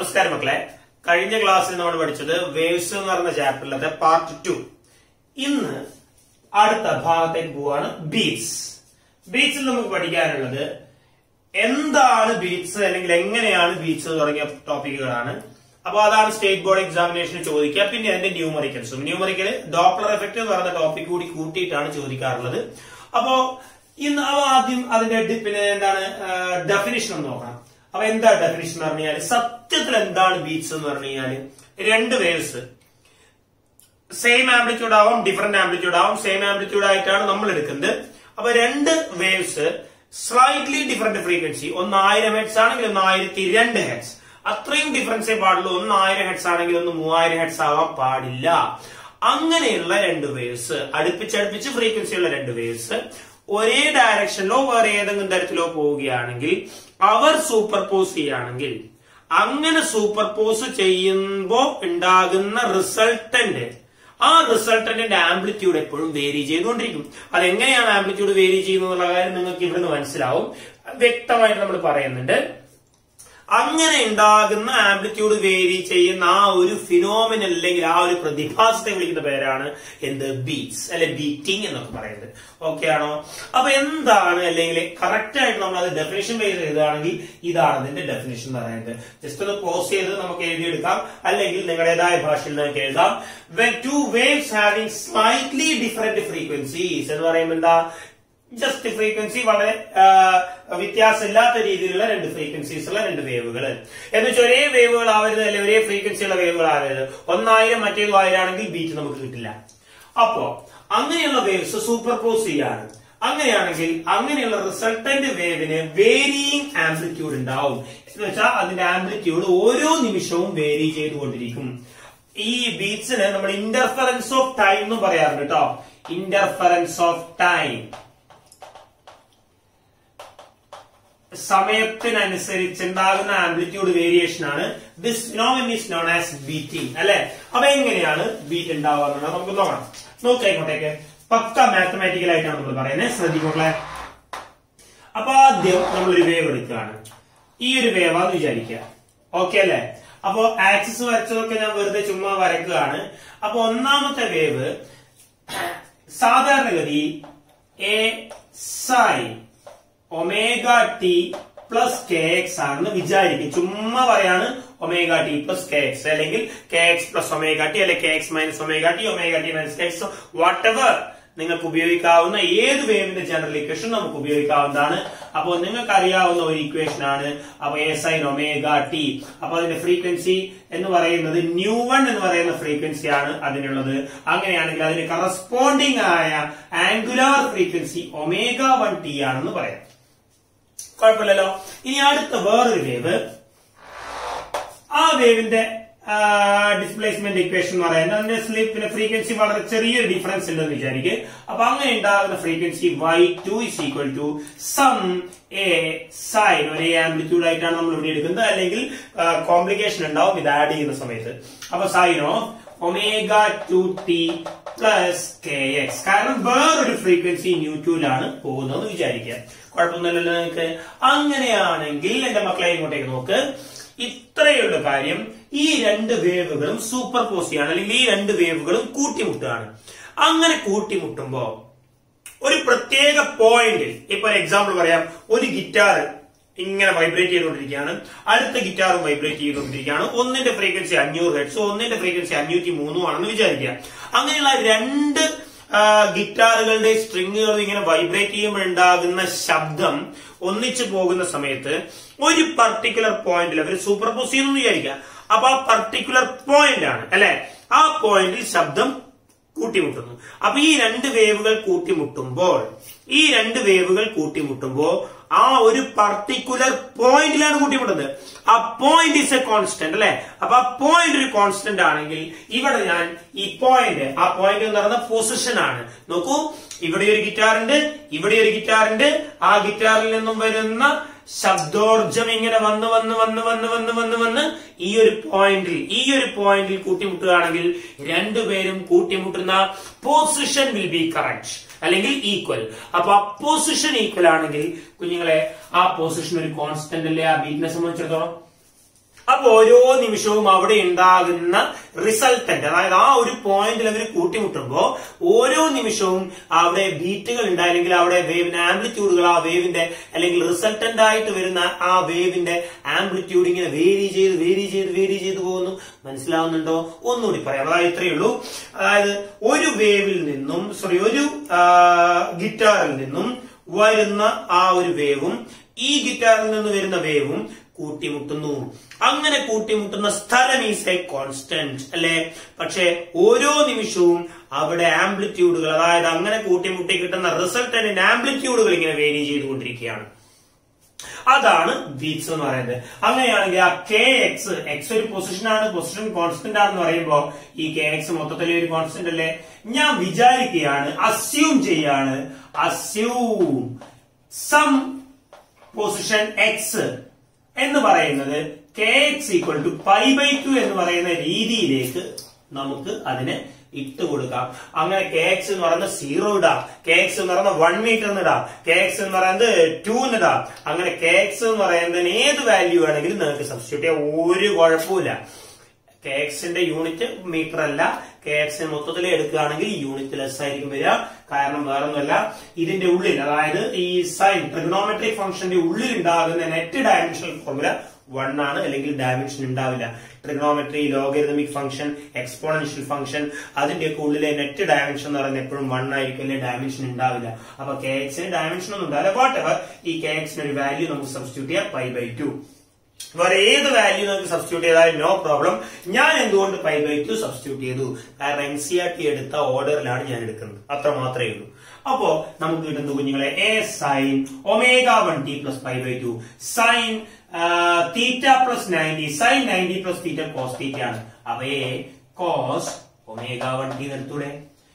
നമസ്കാരം മക്കളെ കഴിഞ്ഞ ക്ലാസ്സിൽ നമ്മൾ പഠിച്ചത് വേവ്സ് എന്ന് പറഞ്ഞ ചാപ്റ്ററിലത്തെ പാർട്ട് ടു ഇന്ന് അടുത്ത ഭാഗത്തേക്ക് പോവാണ് ബീറ്റ്സ് ബീറ്റ്സിൽ നമുക്ക് പഠിക്കാനുള്ളത് എന്താണ് ബീറ്റ്സ് അല്ലെങ്കിൽ എങ്ങനെയാണ് ബീറ്റ്സ് തുടങ്ങിയ ടോപ്പിക്കുകളാണ് അപ്പൊ അതാണ് സ്റ്റേറ്റ് ബോർഡ് എക്സാമിനേഷന് ചോദിക്കുക പിന്നെ അതിന്റെ ന്യൂമറിക്കൽസും ന്യൂമറിക്കൽ ഡോപ്ലർ എഫക്ട് എന്ന് പറയുന്ന ടോപ്പിക് കൂടി കൂട്ടിയിട്ടാണ് ചോദിക്കാറുള്ളത് അപ്പോ ഇന്ന് അവ ആദ്യം അതിന്റെ ഡി- പിന്നെ എന്താണ് ഡെഫിനിഷൻ ഒന്ന് നോക്കണം അപ്പൊ എന്താ ഡെഫിനിഷൻ എന്ന് പറഞ്ഞു കഴിഞ്ഞാൽ സത്യത്തിൽ എന്താണ് ബീറ്റ്സ് എന്ന് പറഞ്ഞു കഴിഞ്ഞാൽ രണ്ട് വേവ്സ് സെയിം ആംപ്ലിറ്റ്യൂഡ് ആവാം ഡിഫറെന്റ് ആംപ്ലിറ്റ്യൂഡ് ആവാം സെയിം ആംപ്ലിറ്റ്യൂഡ് ആയിട്ടാണ് നമ്മൾ എടുക്കുന്നത് അപ്പൊ രണ്ട് വേവ്സ് സ്ലൈറ്റ്ലി ഡിഫറെന്റ് ഫ്രീക്വൻസി ഒന്ന് ആയിരം ഹെഡ്സ് ആണെങ്കിൽ ഒന്ന് ആയിരത്തി രണ്ട് ഹെഡ്സ് അത്രയും ഡിഫറൻസേ പാടുള്ളൂ ഒന്ന് ആയിരം ഹെഡ്സ് ആണെങ്കിൽ ഒന്ന് മൂവായിരം ഹെഡ്സ് ആവാൻ പാടില്ല അങ്ങനെയുള്ള രണ്ട് വേവ്സ് അടുപ്പിച്ചടുപ്പിച്ച് ഫ്രീക്വൻസി ഉള്ള രണ്ട് വേവ്സ് ഒരേ ഡയറക്ഷനിലോ വേറെ ഏതെങ്കിലും തരത്തിലോ പോവുകയാണെങ്കിൽ അവർ സൂപ്പർ പോസ് ചെയ്യുകയാണെങ്കിൽ അങ്ങനെ സൂപ്പർ പോസ് ചെയ്യുമ്പോ ഉണ്ടാകുന്ന റിസൾട്ടന്റ് ആ റിസൾട്ടന്റിന്റെ ആംപ്ലിറ്റ്യൂഡ് എപ്പോഴും വേരി ചെയ്തുകൊണ്ടിരിക്കും അതെങ്ങനെയാണ് ആംപ്ലിറ്റ്യൂഡ് വേരി ചെയ്യുന്നത് എന്നുള്ള കാര്യം നിങ്ങൾക്ക് ഇവിടുന്ന് മനസ്സിലാവും വ്യക്തമായിട്ട് നമ്മൾ പറയുന്നുണ്ട് അങ്ങനെ ഉണ്ടാകുന്ന ആംപ്ലിറ്റ്യൂഡ് വേരി ചെയ്യുന്ന ആ ഒരു ഫിനോമിനൽ അല്ലെങ്കിൽ ആ ഒരു പ്രതിഭാസത്തെ വിളിക്കുന്ന പേരാണ് എന്ത് ബീറ്റ്സ് അല്ലെ ബീറ്റിംഗ് എന്നൊക്കെ പറയുന്നത് ഓക്കെ ആണോ അപ്പൊ എന്താണ് അല്ലെങ്കിൽ കറക്റ്റ് ആയിട്ട് നമ്മൾ അത് ഡെഫിനേഷൻ ബേസ് ചെയ്താണെങ്കിൽ ഇതാണ് ഇതിന്റെ ഡെഫിനേഷൻ എന്ന് പറയുന്നത് ജസ്റ്റ് ഒന്ന് പോസ് ചെയ്ത് നമുക്ക് എഴുതിയെടുക്കാം അല്ലെങ്കിൽ നിങ്ങളുടേതായ ഭാഷയിൽ നിങ്ങൾക്ക് എഴുതാം when two waves having slightly different frequencies എന്ന് പറയുമ്പോൾ എന്താ ജസ്റ്റ് ഫ്രീക്വൻസി വളരെ ആ, വ്യത്യാസമില്ലാത്ത രീതിയിലുള്ള രണ്ട് ഫ്രീക്വൻസീസ് ഉള്ള രണ്ട് വേവുകൾ എന്ന് വെച്ചാൽ ഒരേ വേവുകൾ ആവരുത് അല്ലെങ്കിൽ ഒരേ ഫ്രീക്വൻസി ഉള്ള വേവുകൾ ആവരുത് ഒന്നായിരം മറ്റേത് ആയിരം ആണെങ്കിൽ ബീറ്റ് നമുക്ക് കിട്ടില്ല അപ്പോ അങ്ങനെയുള്ള വേവ്സ് സൂപ്പർ പോസ് ചെയ്യാണ് അങ്ങനെയാണെങ്കിൽ അങ്ങനെയുള്ള റിസൾട്ടന്റ് വേവിന് വേരിയിങ് ആംപ്ലിറ്റ്യൂഡ് ഉണ്ടാവും എന്ന് വെച്ചാൽ അതിന്റെ ആംപ്ലിറ്റ്യൂഡ് ഓരോ നിമിഷവും വേരി ചെയ്തുകൊണ്ടിരിക്കും ഈ ബീറ്റ്സിന് നമ്മൾ ഇന്റർഫറൻസ് ഓഫ് ടൈം എന്ന് പറയാറുണ്ട് കേട്ടോ ഇന്റർഫറൻസ് ഓഫ് ടൈം സമയത്തിനനുസരിച്ച് ഉണ്ടാകുന്ന ആംപ്ലിറ്റ്യൂഡ് വേരിയേഷൻ ആണ് this phenomenon is known as beating അല്ലെ അപ്പൊ എങ്ങനെയാണ് ബീറ്റ് ഉണ്ടാവുക എന്നുള്ളത് നമുക്ക് നോക്കാം നോക്കാം ഇങ്ങോട്ടേക്ക് പക്ക മാത്തമാറ്റിക്കൽ ആയിട്ടാണ് നമ്മൾ പറയുന്നത് ശ്രദ്ധിക്കോളെ അപ്പൊ ആദ്യം നമ്മളൊരു വേവ് എടുക്കുകയാണ് ഈ ഒരു വേവാന്ന് വിചാരിക്കുക ഓക്കെ അല്ലെ അപ്പോ ആക്സിസ് വരച്ചതൊക്കെ ഞാൻ വെറുതെ ചുമ്മാ വരക്കുകയാണ് അപ്പൊ ഒന്നാമത്തെ വേവ് സാധാരണഗതി A sine omega T plus K X ആണെന്ന് വിചാരിക്കും ചുമ്മാ പറയാണ് omega T plus K X അല്ലെങ്കിൽ K X plus omega T അല്ലെങ്കിൽ K X minus omega T omega T minus K X whatever നിങ്ങൾക്ക് ഉപയോഗിക്കാവുന്ന ഏത് വേവിന്റെ ജനറൽ ഇക്വേഷൻ നമുക്ക് ഉപയോഗിക്കാവുന്നതാണ് അപ്പോൾ നിങ്ങൾക്ക് അറിയാവുന്ന ഒരു ഇക്വേഷൻ ആണ് അപ്പൊ എ സൈൻ ഒമേഗ ടി അപ്പൊ അതിന്റെ ഫ്രീക്വൻസി എന്ന് പറയുന്നത് ന്യൂ വൺ എന്ന് പറയുന്ന ഫ്രീക്വൻസി ആണ് അതിനുള്ളത് അങ്ങനെയാണെങ്കിൽ അതിന് കറസ്പോണ്ടിങ് ആയ angular frequency omega one T ആണെന്ന് പറയാം കുഴപ്പമില്ലല്ലോ ഇനി അടുത്ത വേറൊരു വേവ് ആ വേവിന്റെ ഡിസ്പ്ലേസ്മെന്റ് ഇക്വേഷൻ എന്ന് പറയുന്നത് അതിന്റെ സ്ലിപ്പിന് ഫ്രീക്വൻസി വളരെ ചെറിയൊരു ഡിഫറൻസ് ഉണ്ടെന്ന് വിചാരിക്കുക അപ്പൊ അങ്ങനെ ഉണ്ടാകുന്ന frequency Y two is equal to some A sine ഒരേ ആംപ്ലിറ്റ്യൂഡ് ആയിട്ടാണ് നമ്മൾ ഇവിടെ എടുക്കുന്നത് അല്ലെങ്കിൽ കോംപ്ലിക്കേഷൻ ഉണ്ടാവും ഇത് ആഡ് ചെയ്യുന്ന സമയത്ത് അപ്പൊ sine of omega two T plus K X കാരണം വേറൊരു ഫ്രീക്വൻസി ന്യൂ ടുവിലാണ് പോകുന്നത് വിചാരിക്കുക കുഴപ്പമൊന്നുമില്ലല്ലോ നിങ്ങൾക്ക് അങ്ങനെയാണെങ്കിൽ എന്റെ മക്കളെ ഇങ്ങോട്ടേക്ക് നോക്ക് ഇത്രയുള്ള കാര്യം ഈ രണ്ട് വേവുകളും സൂപ്പർ പോസ് ചെയ്യാണ് അല്ലെങ്കിൽ ഈ രണ്ട് വേവുകളും കൂട്ടിമുട്ടുകയാണ് അങ്ങനെ കൂട്ടിമുട്ടുമ്പോ ഒരു പ്രത്യേക പോയിന്റിൽ ഇപ്പൊ ഒരു എക്സാമ്പിൾ പറയാം ഒരു ഗിറ്റാർ ഇങ്ങനെ വൈബ്രേറ്റ് ചെയ്തുകൊണ്ടിരിക്കുകയാണ് അടുത്ത ഗിറ്റാറും വൈബ്രേറ്റ് ചെയ്തുകൊണ്ടിരിക്കുകയാണ് ഒന്നിന്റെ ഫ്രീക്വൻസി അഞ്ഞൂറ് ഹെഡ്സും ഒന്നിന്റെ ഫ്രീക്വൻസി അഞ്ഞൂറ്റി മൂന്നും ആണെന്ന് വിചാരിക്കുക അങ്ങനെയുള്ള രണ്ട് ആ, ഗിറ്റാറുകളുടെ സ്ട്രിങ്ങുകൾ ഇങ്ങനെ വൈബ്രേറ്റ് ചെയ്യുമ്പോൾ ഉണ്ടാകുന്ന ശബ്ദം ഒന്നിച്ചു പോകുന്ന സമയത്ത് ഒരു പർട്ടിക്കുലർ പോയിന്റിൽ അവർ സൂപ്പർ പോസ് ചെയ്യുന്നു വിചാരിക്കുക അപ്പൊ ആ പർട്ടിക്കുലർ പോയിന്റ് ആണ് അല്ലെ ആ പോയിന്റിൽ ശബ്ദം കൂട്ടിമുട്ടുന്നു അപ്പൊ ഈ രണ്ട് വേവുകൾ കൂട്ടിമുട്ടുമ്പോൾ ഈ രണ്ട് വേവുകൾ കൂട്ടിമുട്ടുമ്പോൾ ആ ഒരു പർട്ടിക്കുലർ പോയിന്റിലാണ് കൂട്ടിമുട്ടുന്നത് ആ പോയിന്റ് ഇസ് എ കോൺസ്റ്റന്റ് അല്ലെ അപ്പൊ ആ പോയിന്റ് ഒരു കോൺസ്റ്റന്റ് ആണെങ്കിൽ ഇവിടെ ഞാൻ ഈ പോയിന്റ് ആ പോയിന്റ് എന്ന് പറയുന്ന പൊസിഷൻ ആണ് നോക്കൂ ഇവിടെ ഒരു ഗിറ്റാർ ഉണ്ട് ഇവിടെ ഒരു ഗിറ്റാർ ഉണ്ട് ആ ഗിറ്റാറിൽ നിന്നും വരുന്ന ശബ്ദോർജം ഇങ്ങനെ വന്ന് വന്ന് വന്ന് വന്ന് വന്ന് വന്ന് വന്ന് ഈ ഒരു പോയിന്റിൽ ഈ ഒരു പോയിന്റിൽ കൂട്ടിമുട്ടുകയാണെങ്കിൽ രണ്ടുപേരും കൂട്ടിമുട്ടുന്ന പൊസിഷൻ വിൽ ബി കറക്റ്റ് അല്ലെങ്കിൽ ഈക്വൽ അപ്പൊ ആ പൊസിഷൻ ഈക്വൽ ആണെങ്കിൽ കുഞ്ഞുങ്ങളെ ആ പൊസിഷൻ ഒരു കോൺസ്റ്റന്റ് അല്ലേ ആ ബീറ്റിനെ സംബന്ധിച്ചിടത്തോളം അപ്പൊ ഓരോ നിമിഷവും അവിടെ ഉണ്ടാകുന്ന റിസൾട്ടന്റ് അതായത് ആ ഒരു പോയിന്റിൽ അവർ കൂട്ടിമുട്ടുമ്പോ ഓരോ നിമിഷവും അവിടെ ബീറ്റുകൾ ഉണ്ടായില്ലെങ്കിൽ അവിടെ വേവിന്റെ ആംപ്ലിറ്റ്യൂഡുകൾ ആ വേവിന്റെ അല്ലെങ്കിൽ റിസൾട്ടന്റ് ആയിട്ട് വരുന്ന ആ വേവിന്റെ ആംപ്ലിറ്റ്യൂഡ് ഇങ്ങനെ വേരി ചെയ്ത് വേരി ചെയ്ത് വേരി ചെയ്ത് പോകുന്നു മനസ്സിലാവുന്നുണ്ടോ ഒന്നുകൂടി പറയാം അതായത് ഇത്രയേ ഉള്ളൂ അതായത് ഒരു വേവിൽ നിന്നും സോറി ഒരു ഗിറ്റാറിൽ നിന്നും വരുന്ന ആ ഒരു വേവും ഈ ഗിറ്റാറിൽ നിന്ന് വരുന്ന വേവും കൂട്ടിമുട്ടുന്നു അങ്ങനെ കൂട്ടിമുട്ടുന്ന സ്ഥലം ഈസ് എ കോൺസ്റ്റന്റ് അല്ലെ പക്ഷെ ഓരോ നിമിഷവും അവിടെ ആംപ്ലിറ്റ്യൂഡുകൾ അതായത് അങ്ങനെ കൂട്ടിമുട്ടി കിട്ടുന്ന റിസൾട്ടന്റിന്റെ ആംപ്ലിറ്റ്യൂഡുകൾ ഇങ്ങനെ വേരി ചെയ്തുകൊണ്ടിരിക്കുകയാണ് അതാണ് ബീറ്റ്സ് എന്ന് പറയുന്നത് അങ്ങനെയാണെങ്കിൽ ആ കെ എക്സ് എക്സ് ഒരു പൊസിഷനാണ് പൊസിഷൻ കോൺസ്റ്റന്റ് ആണെന്ന് പറയുമ്പോൾ ഈ കെ എക്സ് മൊത്തത്തിലെ ഒരു കോൺസ്റ്റന്റ് അല്ലേ ഞാൻ വിചാരിക്കുകയാണ് അസ്യൂം ചെയ്യാണ് അസ്യൂം സം പൊസിഷൻ എക്സ് എന്ന് പറയുന്നത് K X equal to pi by two എന്ന് പറയുന്ന രീതിയിലേക്ക് നമുക്ക് അതിനെ ഇട്ട് കൊടുക്കാം അങ്ങനെ കെ എക്സ് എന്ന് പറയുന്നത് സീറോ ഇടാം കെ എക്സ് എന്ന് പറയുന്നത് വൺ മീറ്റർ എന്ന് ഇടാം കെ എക്സ് എന്ന് പറയുന്നത് ടു എന്ന് ഇടാം അങ്ങനെ കെ എക്സ് എന്ന് പറയുന്നതിന് ഏത് വാല്യൂ വേണമെങ്കിലും നിങ്ങൾക്ക് സബ്സ്റ്റിറ്റ്യൂട്ട് ചെയ്യാം ഒരു കുഴപ്പമില്ല കെ എക്സിന്റെ യൂണിറ്റ് മീറ്റർ അല്ല കെ എക്സിന് മൊത്തത്തിൽ എടുക്കുകയാണെങ്കിൽ യൂണിറ്റ് ലെസ് ആയിരിക്കും വരിക കാരണം വേറൊന്നുമല്ല ഇതിന്റെ ഉള്ളിൽ അതായത് ഈ സൈൻ ട്രിഗണോമെട്രിക് ഫംഗ്ഷന്റെ ഉള്ളിൽ ഉണ്ടാകുന്ന നെറ്റ് ഡയമെൻഷണൽ ഫോർമുല വൺ ആണ് അല്ലെങ്കിൽ ഡയമെൻഷൻ ഉണ്ടാവില്ല trigonometry logarithmic function exponential function അതിന്റെയൊക്കെ ഉള്ളിലെ നെറ്റ് ഡയമെൻഷൻ എന്ന് പറയുന്നത് എപ്പോഴും വൺ ആയിരിക്കും അല്ലെങ്കിൽ ഡയമെൻഷൻ ഉണ്ടാവില്ല അപ്പൊ കെ എക്സിന് ഡയമെൻഷൻ ഒന്നും ഉണ്ടാവില്ല വാട്ട് എവർ ഈ കെ എക്സിന് ഒരു വാല്യൂ നമുക്ക് സബ്സ്റ്റിറ്റ്യൂട്ട് ചെയ്യാം പൈ ബൈ ടു വേറെ ഏത് വാല്യൂ നമുക്ക് സബ്സ്റ്റിറ്റ്യൂട്ട് ചെയ്താലും നോ പ്രോബ്ലം ഞാൻ എന്തുകൊണ്ട് പൈ ബൈ ടു സബ്സ്റ്റിറ്റ്യൂട്ട് ചെയ്തു കാരണം എൻ സി ആർ ടി എടുത്ത ഓർഡറിലാണ് ഞാൻ എടുക്കുന്നത് അത്ര മാത്രമേ ഉള്ളൂ അപ്പോ നമുക്ക് കിട്ടുന്ന കുഞ്ഞുങ്ങളെ A sine omega one T plus pi by two sine theta plus ninety sine ninety plus theta cos theta ആണ് അപ്പൊ A cos omega one T നിർത്തൂടെ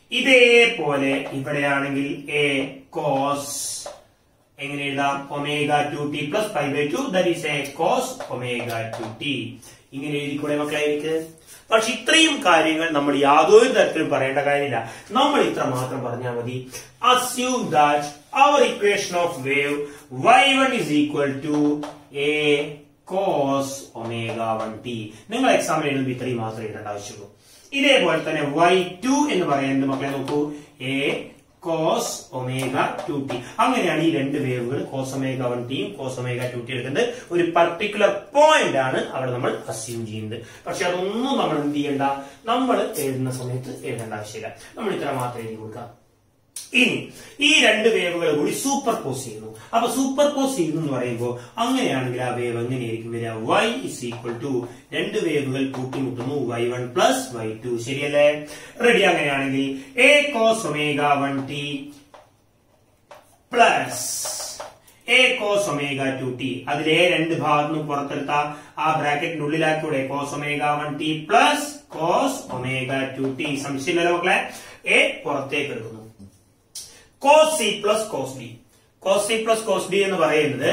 ഇതേപോലെ ഇവിടെയാണെങ്കിൽ എ കോസ് എങ്ങനെ എഴുതാം omega two T plus five by two that is A cos omega two T ഇങ്ങനെ എഴുതിക്കൂടെ മക്കളെ എനിക്ക് പക്ഷെ ഇത്രയും കാര്യങ്ങൾ നമ്മൾ യാതൊരു തരത്തിലും പറയേണ്ട കാര്യമില്ല നമ്മൾ ഇത്ര മാത്രം പറഞ്ഞാൽ മതി assume that our equation of wave Y one is equal to A cos omega one T നിങ്ങൾ എക്സാമിൽ എഴുതുമ്പോൾ ഇത്രയും മാത്രമേ എഴുതേണ്ട ആവശ്യമുള്ളൂ ഇതേപോലെ തന്നെ വൈ ടു എന്ന് പറയുന്നത് മക്കളെ നോക്കൂ A cos omega two T അങ്ങനെയാണ് ഈ രണ്ട് വേവുകൾ കോസ് ഒമേഗ വൺ ടിയും കോസ് ഒമേഗ ടു ടി എടുക്കുന്നത് ഒരു പർട്ടിക്കുലർ പോയിന്റ് ആണ് അവിടെ നമ്മൾ അസ്യൂം ചെയ്യുന്നത് പക്ഷെ അതൊന്നും നമ്മൾ എന്ത് ചെയ്യണ്ട നമ്മൾ എഴുതുന്ന സമയത്ത് എഴുതേണ്ട ആവശ്യമില്ല നമ്മൾ ഇത്ര മാത്രം എഴുതി കൊടുക്കാം ഇനി ഈ രണ്ട് വേവുകൾ കൂടി സൂപ്പർ പോസ് ചെയ്യുന്നു അപ്പൊ സൂപ്പർ പോസ് ചെയ്യുന്നു എന്ന് പറയുമ്പോൾ അങ്ങനെയാണെങ്കിൽ ആ വേവ് എങ്ങനെയായിരിക്കും വരിക വൈ ഇസ് ഈക്വൽ ടു രണ്ട് വേവുകൾ കൂട്ടിമുട്ടുന്നു Y one plus Y two ശരിയല്ലേ റെഡി അങ്ങനെയാണെങ്കിൽ A cos omega one T plus A cos omega two T അതിലെ രണ്ട് ഭാഗത്തും പുറത്തെടുത്ത ആ ബ്രാക്കറ്റിന്റെ ഉള്ളിലാക്കൂടെ cos omega one T plus cos omega two T സംശയമില്ലല്ലോ മക്കളെ എ പുറത്തേക്ക് എടുക്കുന്നു cos C plus cos D cos C plus cos D എന്ന് പറയുന്നത്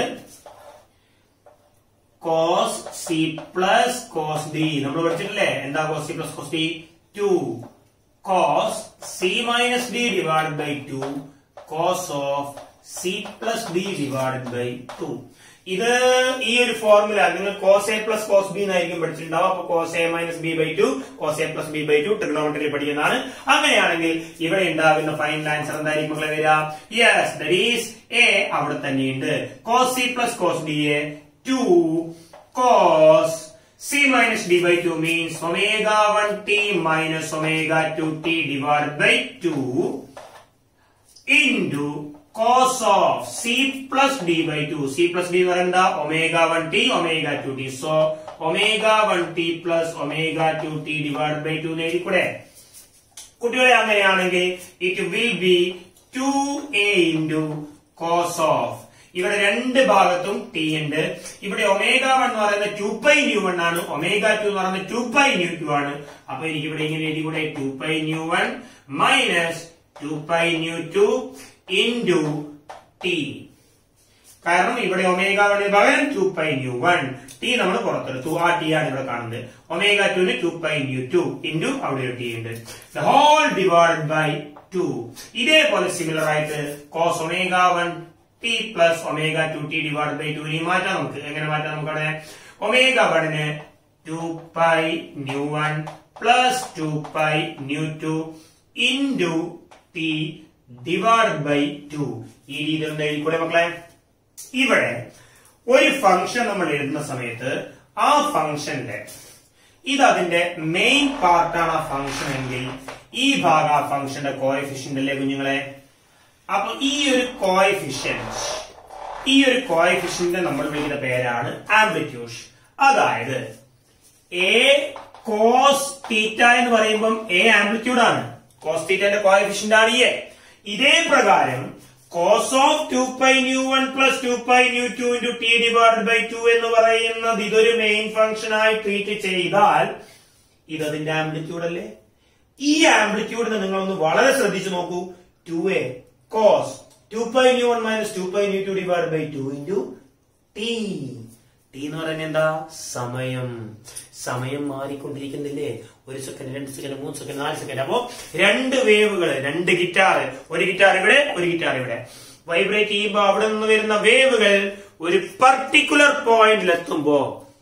cos C plus cos D നമ്മൾ പഠിച്ചിട്ടില്ലേ എന്താ cos C plus cos D two cos C minus D divide by two cos of C plus D divide by two ഇത് ഈ ഒരു formula നിങ്ങൾ cos A plus cos B എന്നായിരിക്കും പഠിച്ചിട്ടുണ്ടാവും അപ്പൊ cos A minus B by two cos A plus B by two trigonometry പഠിക്കുന്നതാണ് അങ്ങനെയാണെങ്കിൽ ഇവിടെ ഉണ്ടാകുന്ന ഫൈനൽ ആൻസർ എന്തായിരിക്കും മക്കളെ വരിക യെസ് ദറ്റ് ഈസ് എ അവിടെ തന്നെയുണ്ട് cos C plus cos D A two cos c minus d by 2 means omega 1 t minus omega 2 t divided by 2 into cos of c plus d by 2 c plus d എന്ന് പറയുന്നത് omega 1 t omega 2 t so omega 1 t plus omega 2 t divided by 2 എന്ന് എഴുതിക്കൂടെ കുട്ടികളെ അങ്ങനെയാണെങ്കിൽ it will be two A into cos of ഇവിടെ രണ്ട് ഭാഗത്തും T ഉണ്ട് ഇവിടെ ഒമേഗ വൺ എന്ന് പറയുന്നത് ടു പൈ ന്യൂ വൺ ആണ് ഒമേഗ ടു എന്ന് പറയുന്നത് ടു പൈ ന്യൂ ടു ആണ് അപ്പൊ എനിക്ക് ഇവിടെ ഇങ്ങനെ എഴുതി കൂടെ two pi nu one minus two pi nu two into T കാരണം ഇവിടെ ഒമേഗ വണ്ണിന് പകരം two pi nu one T നമ്മൾ പുറത്തെടുത്തു ആ ടി ആണ് ഇവിടെ കാണുന്നത് ഒമേഗ ടുന് two pi nu two into അവിടെ ഒരു ടി ഉണ്ട് the whole divide by two ഇതേപോലെ സിമിലർ ആയിട്ട് cos omega one T plus omega two T divide by two ഇനി മാറ്റാം നമുക്ക് എങ്ങനെ മാറ്റാം നമുക്കവിടെ ഒമേഗ വണ്ണിന് to pi nu one plus two pi nu two into T divide by two ഈ രീതിയിൽ ഒന്ന് എഴുതിക്കൂടെ മക്കളെ ഇവിടെ ഒരു ഫംഗ്ഷൻ നമ്മൾ എഴുതുന്ന സമയത്ത് ആ ഫംഗ്ഷന്റെ ഇത് അതിന്റെ മെയിൻ പാർട്ടാണ് ആ ഫംഗ്ഷൻ എങ്കിൽ ഈ ഭാഗം ആ ഫംഗ്ഷന്റെ കോയഫിഷ്യന്റ് അല്ലേ കുഞ്ഞുങ്ങളെ അപ്പൊ ഈ ഒരു കോയഫിഷ്യന്റ് ഈ ഒരു കോയഫിഷ്യന്റ് നമ്മൾ വിളിക്കുന്ന പേരാണ് ആംപ്ലിറ്റ്യൂഡ് അതായത് എ കോസ് തീറ്റ എന്ന് പറയുമ്പം എ ആംപ്ലിറ്റ്യൂഡ് ആണ് കോസ് തീറ്റന്റെ കോയഫിഷ്യന്റ് ആണ് എ ഇതേ പ്രകാരം cos of two pi nu one plus two pi nu two into T divide by two എന്ന് പറയുന്നത് ഇതൊരു മെയിൻ ഫംഗ്ഷൻ ആയി ട്രീറ്റ് ചെയ്താൽ ഇത് അതിന്റെ ആംപ്ലിറ്റ്യൂഡ് അല്ലേ ഈ ആംപ്ലിറ്റ്യൂഡിനെ നിങ്ങളൊന്ന് വളരെ ശ്രദ്ധിച്ചു നോക്കൂ two A cos two pi nu one minus two pi nu two divide by two into T T എന്ന് പറയുന്നത് എന്താ സമയം സമയം മാറിക്കൊണ്ടിരിക്കുന്നില്ലേ ഒരു സെക്കൻഡ് രണ്ട് സെക്കൻഡ് മൂന്ന് സെക്കൻഡ് നാല് സെക്കൻഡ് അപ്പോ രണ്ട് വേവുകൾ രണ്ട് ഗിറ്റാർ ഒരു ഗിറ്റാർ ഇവിടെ ഒരു ഗിറ്റാർ ഇവിടെ വൈബ്രേറ്റ് ചെയ്യുമ്പോൾ അവിടെ നിന്ന് വരുന്ന വേവുകൾ ഒരു പർട്ടിക്കുലർ പോയിന്റിൽ എത്തുമ്പോ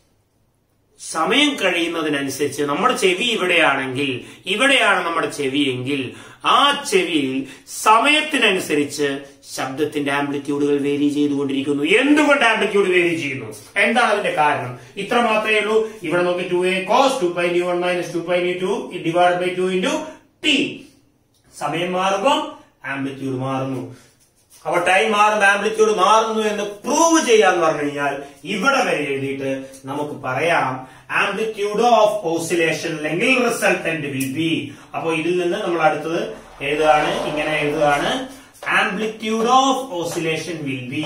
സമയം കഴിയുന്നതിനനുസരിച്ച് നമ്മുടെ ചെവി ഇവിടെയാണെങ്കിൽ ഇവിടെയാണ് നമ്മുടെ ചെവിയെങ്കിൽ ആ ചെവിയിൽ സമയത്തിനനുസരിച്ച് ശബ്ദത്തിന്റെ ആംപ്ലിറ്റ്യൂഡുകൾ വേരി ചെയ്തുകൊണ്ടിരിക്കുന്നു എന്തുകൊണ്ട് ആംപ്ലിറ്റ്യൂഡ് വേരി ചെയ്യുന്നു എന്താണ് അതിന്റെ കാരണം ഇത്ര മാത്രമേ ഉള്ളൂ ഇവിടെ നോക്കി two A cos two pi nu one minus two pi nu two divide by two into T സമയം മാറുമ്പോൾ ആംപ്ലിറ്റ്യൂഡ് മാറുന്നു അപ്പൊ ടൈം മാറുന്ന ആംപ്ലിറ്റ്യൂഡ് മാറുന്നു എന്ന് പ്രൂവ് ചെയ്യാന്ന് പറഞ്ഞു കഴിഞ്ഞാൽ ഇവിടെ വരെ എഴുതിയിട്ട് നമുക്ക് പറയാം ആംപ്ലിറ്റ്യൂഡ് ഓഫ് ഓസിലേഷൻ അല്ലെങ്കിൽ റിസൾട്ടന്റ് വിൽ ബി അപ്പൊ ഇതിൽ നിന്ന് നമ്മൾ അടുത്തത് എഴുതുകയാണ് ഇങ്ങനെ എഴുതുകയാണ് amplitude of oscillation will be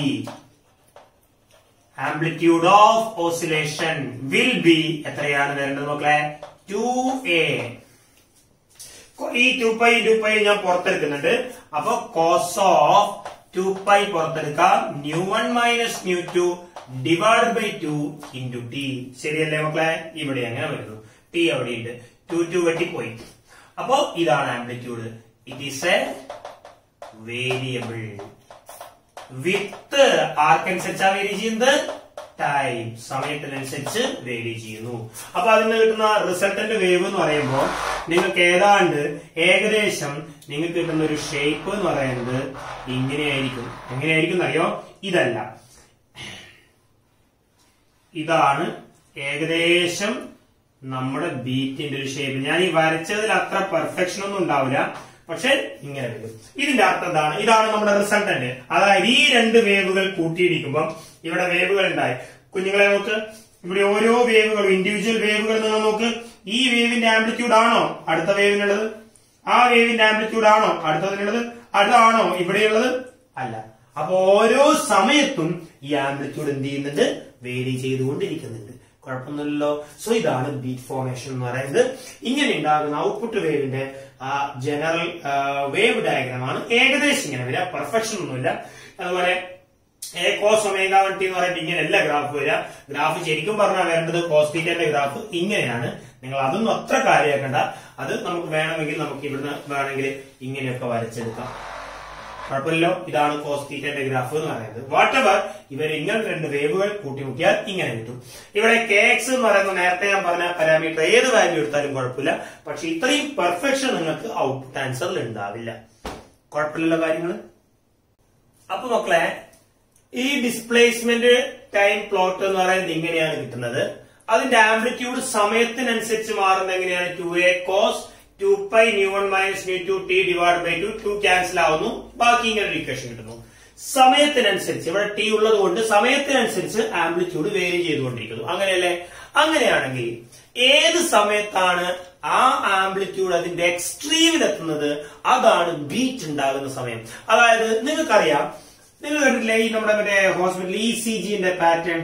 amplitude of oscillation will be എത്രയാണ് വരേണ്ടത് നോക്കളെ ടു എ ഈ ടു പൈ ടു പൈ ഞാൻ പുറത്തെടുക്കുന്നുണ്ട് അപ്പൊ കോസ് ഓഫ് ടു പൈ പുറത്തെടുക്കാം nu one minus nu two divide by two into T ശരിയല്ലേ മക്കളെ ഇവിടെ അങ്ങനെ വരുന്നു ടി അവിടെയുണ്ട് ടു ടു വെട്ടിപ്പോയി അപ്പോ ഇതാണ് amplitude it is a variable with ആർക്കനുസരിച്ചാ വേരി ചെയ്യുന്നത് ടൈം സമയത്തിനനുസരിച്ച് വേരി ചെയ്യുന്നു അപ്പൊ അതിന് കിട്ടുന്ന റിസൾട്ടന്റ് വേവ് എന്ന് പറയുമ്പോൾ നിങ്ങൾക്ക് ഏതാണ്ട് ഏകദേശം നിങ്ങൾക്ക് കിട്ടുന്ന ഒരു ഷേപ്പ് എന്ന് പറയുന്നത് ഇങ്ങനെയായിരിക്കും എങ്ങനെയായിരിക്കും എന്നറിയോ ഇതല്ല ഇതാണ് ഏകദേശം നമ്മുടെ ബീറ്റിന്റെ ഒരു ഷേപ്പ് ഞാൻ ഈ വരച്ചതിൽ അത്ര പെർഫെക്ഷൻ ഒന്നും ഉണ്ടാവില്ല പക്ഷെ ഇങ്ങനെ വരും ഇതിന്റെ അർത്ഥം എന്താണ് ഇതാണ് നമ്മുടെ റിസൾട്ടന്റ് അതായത് ഈ രണ്ട് വേവുകൾ കൂട്ടിയിടിക്കുമ്പോൾ ഇവിടെ വേവുകൾ ഉണ്ടായി കുഞ്ഞുങ്ങളെ നോക്ക് ഇവിടെ ഓരോ വേവുകളും ഇൻഡിവിജ്വൽ വേവുകൾ നിങ്ങൾ നോക്ക് ഈ വേവിന്റെ ആംപ്ലിറ്റ്യൂഡ് ആണോ അടുത്ത വേവിനുള്ളത് ആ വേവിന്റെ ആംപ്ലിറ്റ്യൂഡ് ആണോ അടുത്തതിനുള്ളത് അതാണോ ഇവിടെയുള്ളത് അല്ല അപ്പൊ ഓരോ സമയത്തും ഈ ആംപ്ലിറ്റ്യൂഡ് എന്ത് ചെയ്യുന്നുണ്ട് വേരി ചെയ്തുകൊണ്ടിരിക്കുന്നുണ്ട് കുഴപ്പമൊന്നുമില്ലല്ലോ സോ ഇതാണ് ബീറ്റ് ഫോർമേഷൻ എന്ന് പറയുന്നത് ഇങ്ങനെ ഉണ്ടാകുന്ന ഔട്ട്പുട്ട് വേവിന്റെ ജനറൽ വേവ് ഡയഗ്രാമാണ് ഏകദേശം ഇങ്ങനെ വരിക പെർഫെക്ഷൻ ഒന്നുമില്ല അതുപോലെ A cos omega one T എന്ന് പറയുമ്പോൾ ഇങ്ങനെയല്ല ഗ്രാഫ് വരിക ഗ്രാഫ് ശരിക്കും പറഞ്ഞാൽ വരേണ്ടത് കോസ്റ്റീറ്റന്റെ ഗ്രാഫ് ഇങ്ങനെയാണ് നിങ്ങൾ അതൊന്നും അത്ര കാര്യമാക്കണ്ട അത് നമുക്ക് വേണമെങ്കിൽ നമുക്ക് ഇവിടുന്ന് വേണമെങ്കിൽ ഇങ്ങനെയൊക്കെ വരച്ചെടുക്കാം കുഴപ്പമില്ലല്ലോ ഇതാണ് കോസ്റ്റീറ്റന്റെ ഗ്രാഫ് എന്ന് പറയുന്നത് വാട്ട് എവർ ഇവർ ഇങ്ങനെ രണ്ട് വേവുകൾ കൂട്ടിമുട്ടിയാൽ ഇങ്ങനെ കിട്ടും ഇവിടെ കെ എക്സ് എന്ന് പറയുന്ന നേരത്തെ ഞാൻ പറഞ്ഞ പാരാമീറ്റർ ഏത് വാല്യൂ എടുത്താലും കുഴപ്പമില്ല പക്ഷെ ഇത്രയും പെർഫെക്ഷൻ നിങ്ങൾക്ക് ഔട്ട്പുട്ട് ആൻസറിൽ ഉണ്ടാവില്ല കുഴപ്പമില്ലല്ലോ കാര്യങ്ങൾ അപ്പൊ മക്കളെ ഈ ഡിസ്പ്ലേസ്മെന്റ് ടൈം പ്ലോട്ട് എന്ന് പറയുന്നത് ഇങ്ങനെയാണ് കിട്ടുന്നത് അതിന്റെ ആംപ്ലിറ്റ്യൂഡ് സമയത്തിനനുസരിച്ച് മാറുന്നത് എങ്ങനെയാണ് two A cos two pi nu one minus nu two T divide by two two cancel ആവുന്നു ബാക്കി ഇങ്ങനെ ഒരു ഇക്വേഷൻ കിട്ടുന്നു സമയത്തിനനുസരിച്ച് ഇവിടെ ടി ഉള്ളത് കൊണ്ട് സമയത്തിനനുസരിച്ച് ആംപ്ലിറ്റ്യൂഡ് വേരി ചെയ്തുകൊണ്ടിരിക്കുന്നു അങ്ങനെയല്ലേ അങ്ങനെയാണെങ്കിൽ ഏത് സമയത്താണ് ആ ആംപ്ലിറ്റ്യൂഡ് അതിന്റെ എക്സ്ട്രീമിൽ എത്തുന്നത് അതാണ് ബീറ്റ് ഉണ്ടാകുന്ന സമയം അതായത് നിങ്ങൾക്കറിയാം നിങ്ങൾ കണ്ടിട്ടില്ലേ ഈ നമ്മുടെ മറ്റേ ഹോസ്പിറ്റൽ ഇ സി ജിന്റെ പാറ്റേൺ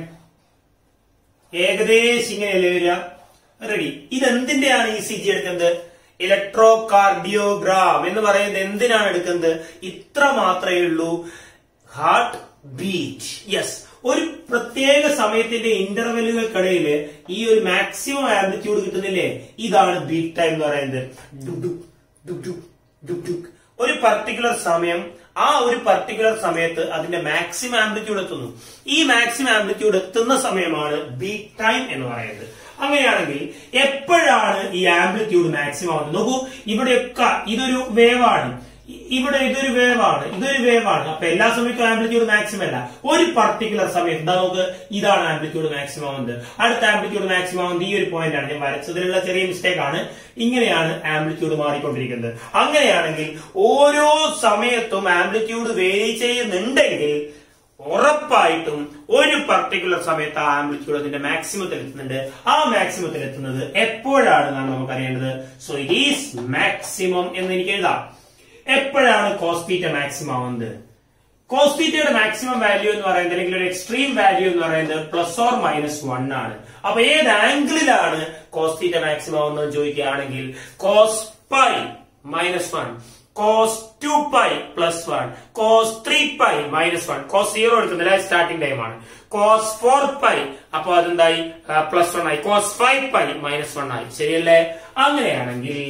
ഏകദേശം ഇങ്ങനെയല്ലേ വരിക റെഡി ഇതെന്തിന്റെയാണ് ഇ സി ജി എടുക്കുന്നത് ഇലക്ട്രോ കാർഡിയോഗ്രാം എന്ന് പറയുന്നത് എന്തിനാണ് എടുക്കുന്നത് ഇത്ര മാത്രമേ ഉള്ളൂ ഹാർട്ട് ബീറ്റ് യെസ് ഒരു പ്രത്യേക സമയത്തിന്റെ ഇന്റർവെല്ലുകൾക്കിടയിൽ ഈ ഒരു മാക്സിമം ആംപ്ലിറ്റ്യൂഡ് കിട്ടുന്നില്ലേ ഇതാണ് ബീറ്റ് ടൈം എന്ന് പറയുന്നത് ഡുക് ഡുക് ഡുക് ഡുക് ഡുക് ഡുക് ഒരു പർട്ടിക്കുലർ സമയം ആ ഒരു പർട്ടിക്കുലർ സമയത്ത് അതിന്റെ മാക്സിമം ആംപ്ലിറ്റ്യൂഡ് എത്തുന്നു ഈ മാക്സിമം ആംപ്ലിറ്റ്യൂഡ് എത്തുന്ന സമയമാണ് ബീറ്റ് ടൈം എന്ന് പറയുന്നത് അങ്ങനെയാണെങ്കിൽ എപ്പോഴാണ് ഈ ആംപ്ലിറ്റ്യൂഡ് മാക്സിമം ആവുന്നത് നോക്കൂ ഇവിടെയൊക്കെ ഇതൊരു വേവാണ് ഇ- ഇവിടെ ഇതൊരു വേവാണ് ഇതൊരു വേവാണ് അപ്പൊ എല്ലാ സമയത്തും ആംപ്ലിറ്റ്യൂഡ് മാക്സിമം അല്ല ഒരു പർട്ടിക്കുലർ സമയത്ത് എന്താ നോക്ക് ഇതാണ് ആംപ്ലിറ്റ്യൂഡ് മാക്സിമം ആവുന്നത് അടുത്ത ആംപ്ലിറ്റ്യൂഡ് മാക്സിമം ആവുന്നത് ഈ ഒരു പോയിന്റ് ആണ് ഞാൻ വരച്ചതിലുള്ള ചെറിയ മിസ്റ്റേക്ക് ആണ് ഇങ്ങനെയാണ് ആംപ്ലിറ്റ്യൂഡ് മാറിക്കൊണ്ടിരിക്കുന്നത് അങ്ങനെയാണെങ്കിൽ ഓരോ സമയത്തും ആംപ്ലിറ്റ്യൂഡ് വേരി ചെയ്യുന്നുണ്ടെങ്കിൽ ഉറപ്പായിട്ടും ഒരു പർട്ടിക്കുലർ സമയത്ത് ആ ആംപ്ലിറ്റ്യൂഡ് അതിന്റെ മാക്സിമത്തിൽ എത്തുന്നുണ്ട് ആ മാക്സിമത്തിൽ എത്തുന്നത് എപ്പോഴാണെന്നാണ് നമുക്ക് അറിയേണ്ടത് സോ ഇറ്റ് ഈസ് മാക്സിമം എന്ന് എനിക്ക് എഴുതാം എപ്പോഴാണ് കോസ്റ്റീറ്റ മാക്സിമം ആവുന്നത് കോസ്റ്റീറ്റയുടെ മാക്സിമം വാല്യൂ എന്ന് പറയുന്നത് അല്ലെങ്കിൽ ഒരു എക്സ്ട്രീം വാല്യൂ എന്ന് പറയുന്നത് പ്ലസ് ഓർ മൈനസ് വൺ ആണ് അപ്പൊ ഏത് ആംഗിളിലാണ് കോസ്റ്റീറ്റ മാക്സിമം ആവുന്നത് ചോദിക്കുകയാണെങ്കിൽ cos pi minus one cos two pi plus one cos three pi minus one cos zero എടുക്കുന്നില്ല സ്റ്റാർട്ടിംഗ് ടൈം ആണ് കോസ് ഫോർ പൈ അപ്പൊ അതെന്തായി പ്ലസ് വൺ ആയി cos five pi minus one ആയി ശരിയല്ലേ അങ്ങനെയാണെങ്കിൽ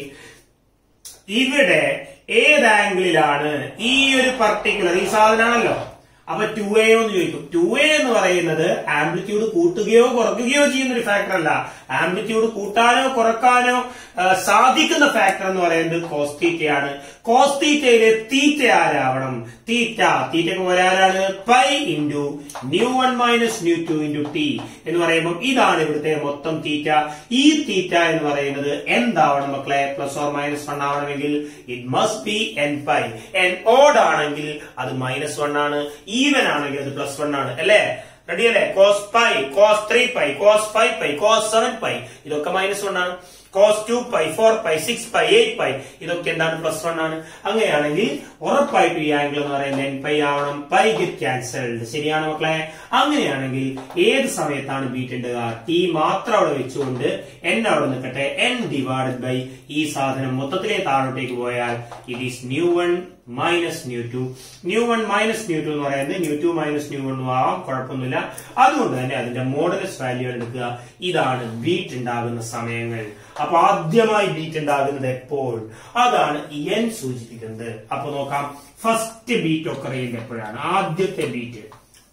ഇവിടെ ഏത് ആംഗിളിലാണ് ഈ ഒരു പർട്ടിക്കുലർ ഈ സാധനമാണല്ലോ അപ്പൊ ടു എ എന്ന് ചോദിക്കും ടു എ എന്ന് പറയുന്നത് ആംപ്ലിറ്റ്യൂഡ് കൂട്ടുകയോ കുറയ്ക്കുകയോ ചെയ്യുന്ന ഒരു ഫാക്ടർ അല്ല ആംപ്ലിറ്റ്യൂഡ് കൂട്ടാനോ കുറക്കാനോ ആ, സാധിക്കുന്ന ഫാക്ടർ എന്ന് പറയുന്നത് കോസ്റ്റീറ്റയാണ് കോസ്റ്റീറ്റയിലെ തീറ്റ ആരാവണം തീറ്റ തീറ്റക്ക് പോലെ ആരാണ് pi into nu one minus nu two into T എന്ന് പറയുമ്പോൾ ഇതാണ് ഇവിടുത്തെ മൊത്തം തീറ്റ ഈ തീറ്റ എന്ന് പറയുന്നത് എന്താവണം മക്കളെ പ്ലസ് ഓർ മൈനസ് വൺ ആവണമെങ്കിൽ it must be N pi N odd ആണെങ്കിൽ അത് മൈനസ് വൺ ആണ് ഈവൻ ആണെങ്കിൽ അത് പ്ലസ് വൺ ആണ് അല്ലേ റെഡി അല്ലേ cos pi cos three pi cos five pi cos seven pi ഇതൊക്കെ മൈനസ് വൺ ആണ് cos two pi four pi six pi eight pi ഇതൊക്കെ എന്താണ് പ്ലസ് വൺ ആണ് അങ്ങനെയാണെങ്കിൽ ഉറപ്പായിട്ടും ഈ ആംഗിൾ എന്ന് പറയുന്നത് എൻ പൈ ആവണം പൈ ഗെറ്റ് ക്യാൻസൽഡ് ശരിയാണ് മക്കളെ അങ്ങനെയാണെങ്കിൽ ഏത് സമയത്താണ് ബീറ്റ് ഉണ്ടാകുക ടി മാത്രം അവിടെ വെച്ചുകൊണ്ട് എൻ അവിടെ നിൽക്കട്ടെ എൻ ഡിവൈഡഡ് ബൈ ഈ സാധനം മൊത്തത്തിലെ താഴോട്ടേക്ക് പോയാൽ it is nu one minus nu two nu one minus nu two എന്ന് പറയുന്നത് nu two minus nu one ആവാം കുഴപ്പമൊന്നുമില്ല അതുകൊണ്ട് തന്നെ അതിന്റെ മോഡലസ് വാല്യൂ എടുക്കുക ഇതാണ് ബീറ്റ് ഉണ്ടാകുന്ന സമയങ്ങൾ അപ്പൊ ആദ്യമായി ബീറ്റ് ഉണ്ടാകുന്നത് എപ്പോൾ അതാണ് എൻ സൂചിപ്പിക്കുന്നത് അപ്പൊ നോക്കാം ഫസ്റ്റ് ബീറ്റ് ഒക്കെ ചെയ്യുന്നത് എപ്പോഴാണ് ആദ്യത്തെ ബീറ്റ്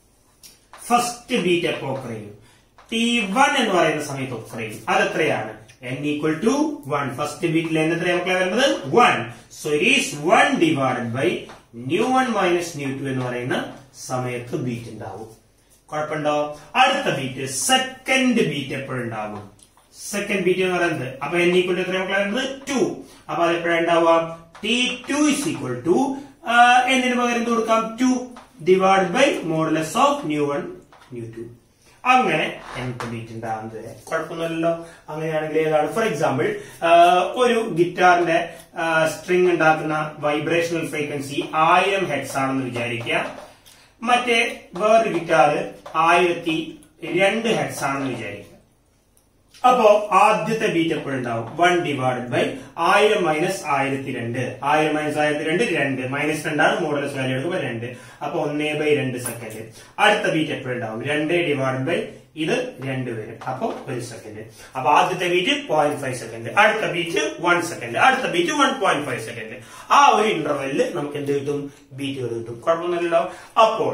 ഫസ്റ്റ് ബീറ്റ് എപ്പോ occur ചെയ്യും ടി വൺ എന്ന് പറയുന്ന സമയത്ത് occur ചെയ്യും അതെത്രയാണ് N equal to one first ബീറ്റിൽ എൻ എത്രയാണ് മക്കളെ വരുന്നത് one so it is one divided by nu one minus nu two എന്ന് പറയുന്ന സമയത്ത് ബീറ്റ് ഉണ്ടാവും കുഴപ്പമുണ്ടോ അടുത്ത ബീറ്റ് സെക്കൻഡ് ബീറ്റ് എപ്പോഴുണ്ടാകും സെക്കൻഡ് ബീറ്റ് എന്ന് പറയുന്നത് അപ്പൊ എൻ ഈക്വൽ ടു എത്ര മക്കളെ വരുന്നത് ടു അപ്പൊ അത് എപ്പോഴാണ് ഉണ്ടാവുക T two is equal to എന്നിന് പകരം എന്ത് കൊടുക്കാം two divide by modulus of nu one nu two അങ്ങനെ nth ബീറ്റ് ഉണ്ടാകുന്നത് വരെ കുഴപ്പമൊന്നുമില്ലല്ലോ അങ്ങനെയാണെങ്കിൽ ഏതാണ് ഫോർ എക്സാമ്പിൾ ഒരു ഗിറ്റാറിന്റെ സ്ട്രിങ് ഉണ്ടാക്കുന്ന വൈബ്രേഷണൽ ഫ്രീക്വൻസി ആയിരം ഹെഡ്സ് ആണെന്ന് വിചാരിക്കുക മറ്റേ വേറൊരു ഗിറ്റാർ ആയിരത്തി രണ്ട് ഹെഡ്സ് ആണെന്ന് വിചാരിക്കുക അപ്പോ ആദ്യത്തെ ബീറ്റ് എപ്പോഴുണ്ടാവും വൺ ഡിവൈഡഡ് ബൈ ആയിരം മൈനസ് ആയിരത്തി രണ്ട് ആയിരം മൈനസ് ആയിരത്തി രണ്ട് രണ്ട് മൈനസ് രണ്ടാണ് മോഡലസ് വാല്യൂ എടുക്കുമ്പോൾ രണ്ട് അപ്പൊ ഒന്നേ ബൈ രണ്ട് സെക്കൻഡ് അടുത്ത ബീറ്റ് എപ്പോഴുണ്ടാവും രണ്ട് ഡിവൈഡ് ബൈ ഇത് രണ്ട് വരും അപ്പൊ ഒരു സെക്കൻഡ് അപ്പൊ ആദ്യത്തെ ബീറ്റ് പോയിന്റ് ഫൈവ് സെക്കൻഡ് അടുത്ത ബീറ്റ് വൺ സെക്കൻഡ് അടുത്ത beat one point five second ആ ഒരു ഇന്റർവെല്ലിൽ നമുക്ക് എന്ത് കിട്ടും ബീറ്റുകൾ കിട്ടും കുഴപ്പമൊന്നുമില്ലല്ലോ അപ്പോൾ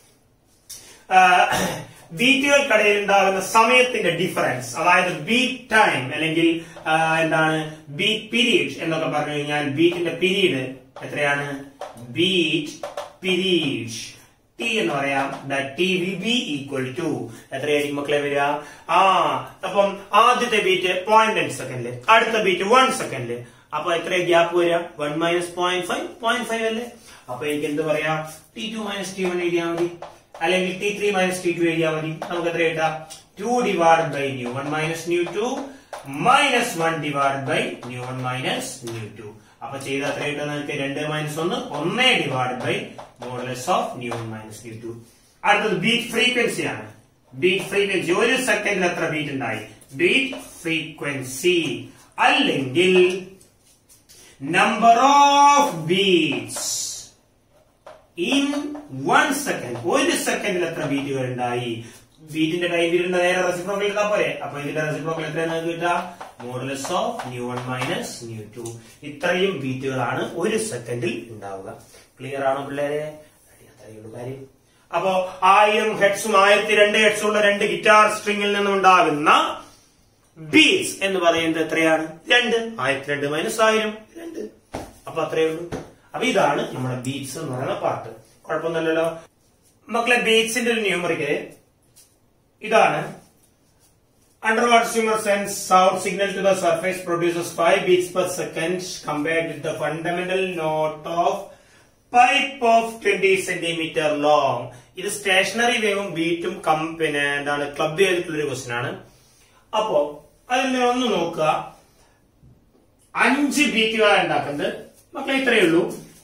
ബീറ്റുകൾക്കിടയിൽ ഉണ്ടാകുന്ന സമയത്തിന്റെ ഡിഫറൻസ് അതായത് ബീറ്റ് ടൈം അല്ലെങ്കിൽ ആ, എന്താണ് ബീറ്റ് പീരീഡ് എന്നൊക്കെ പറഞ്ഞു കഴിഞ്ഞാൽ ബീറ്റിന്റെ പീരീഡ് എത്രയാണ് ബീറ്റ് പീരീഡ് ടി എന്ന് പറയാം T will be equal to എത്രയായിരിക്കും മക്കളെ വരിക ആ അപ്പം ആദ്യത്തെ ബീറ്റ് പോയിന്റ് ടെൻ സെക്കൻഡില് അടുത്ത ബീറ്റ് വൺ സെക്കൻഡില് അപ്പൊ എത്ര ഗ്യാപ്പ് വരിക one minus point five point five അല്ലേ അപ്പൊ എനിക്ക് എന്ത് പറയാം T two minus T one എഴുതിയാൽ മതി അല്ലെങ്കിൽ T three minus T two എഴുതിയാൽ മതി നമുക്ക് എത്ര കിട്ടാം two divide by nu one minus nu two minus one divide by nu one minus nu two അപ്പൊ ചെയ്ത എത്ര കിട്ടും നിങ്ങൾക്ക് രണ്ട് മൈനസ് ഒന്ന് ഒന്നേ divide by modulus of nu one minus nu two അടുത്തത് ബീറ്റ് ഫ്രീക്വൻസി ആണ് ബീറ്റ് ഫ്രീക്വൻസി ഒരു സെക്കൻഡിൽ എത്ര ബീറ്റ് ഉണ്ടായി ബീറ്റ് ഫ്രീക്വൻസി അല്ലെങ്കിൽ number of beats in one second ഒരു സെക്കൻഡിൽ എത്ര ബീറ്റുകൾ ഉണ്ടായി ബീറ്റിന്റെ ടൈം പീരീഡിന്റെ നേരെ റെസിപ്രോക്കൽ എടുത്താൽ പോരെ അപ്പൊ ഇതിന്റെ റെസിപ്രോക്കൽ എത്രയാണ് നിങ്ങൾക്ക് കിട്ടുക modulus of nu one minus nu two ഇത്രയും ബീറ്റുകളാണ് ഒരു സെക്കൻഡിൽ ഉണ്ടാവുക ക്ലിയർ ആണോ പിള്ളേരെ അത്രയുള്ള കാര്യം അപ്പോ ആയിരം ഹെഡ്സും ആയിരത്തി രണ്ട് ഹെഡ്സും ഉള്ള രണ്ട് ഗിറ്റാർ സ്ട്രിങ്ങിൽ നിന്നും ഉണ്ടാകുന്ന ബീറ്റ്സ് എന്ന് പറയുന്നത് എത്രയാണ് രണ്ട് ആയിരത്തി രണ്ട് മൈനസ് ആയിരം രണ്ട് അപ്പൊ അത്രയേ ഉള്ളൂ അപ്പൊ ഇതാണ് നമ്മുടെ ബീറ്റ്സ് എന്ന് പറയുന്ന പാർട്ട് കുഴപ്പമൊന്നുമില്ലല്ലോ മക്കളെ ബീറ്റ്സിന്റെ ഒരു ന്യൂമറിക്കല് ഇതാണ് Underwater swimmer sends sound signal to the surface produces 5 beats per second compared with the fundamental note of pipe of 20 centimeter long. ഇത് സ്റ്റേഷനറി വേവും ബീറ്റും കം പിന്നെ എന്താണ് ക്ലബ് ചെയ്തിട്ടുള്ള ഒരു ക്വസ്റ്റ്യൻ ആണ് അപ്പോ അതിൽ നിന്ന് ഒന്ന് നോക്കുക അഞ്ച് ബീറ്റുകളാണ് ഉണ്ടാക്കുന്നത് മക്കളെ ഇത്രയേ ഉള്ളൂ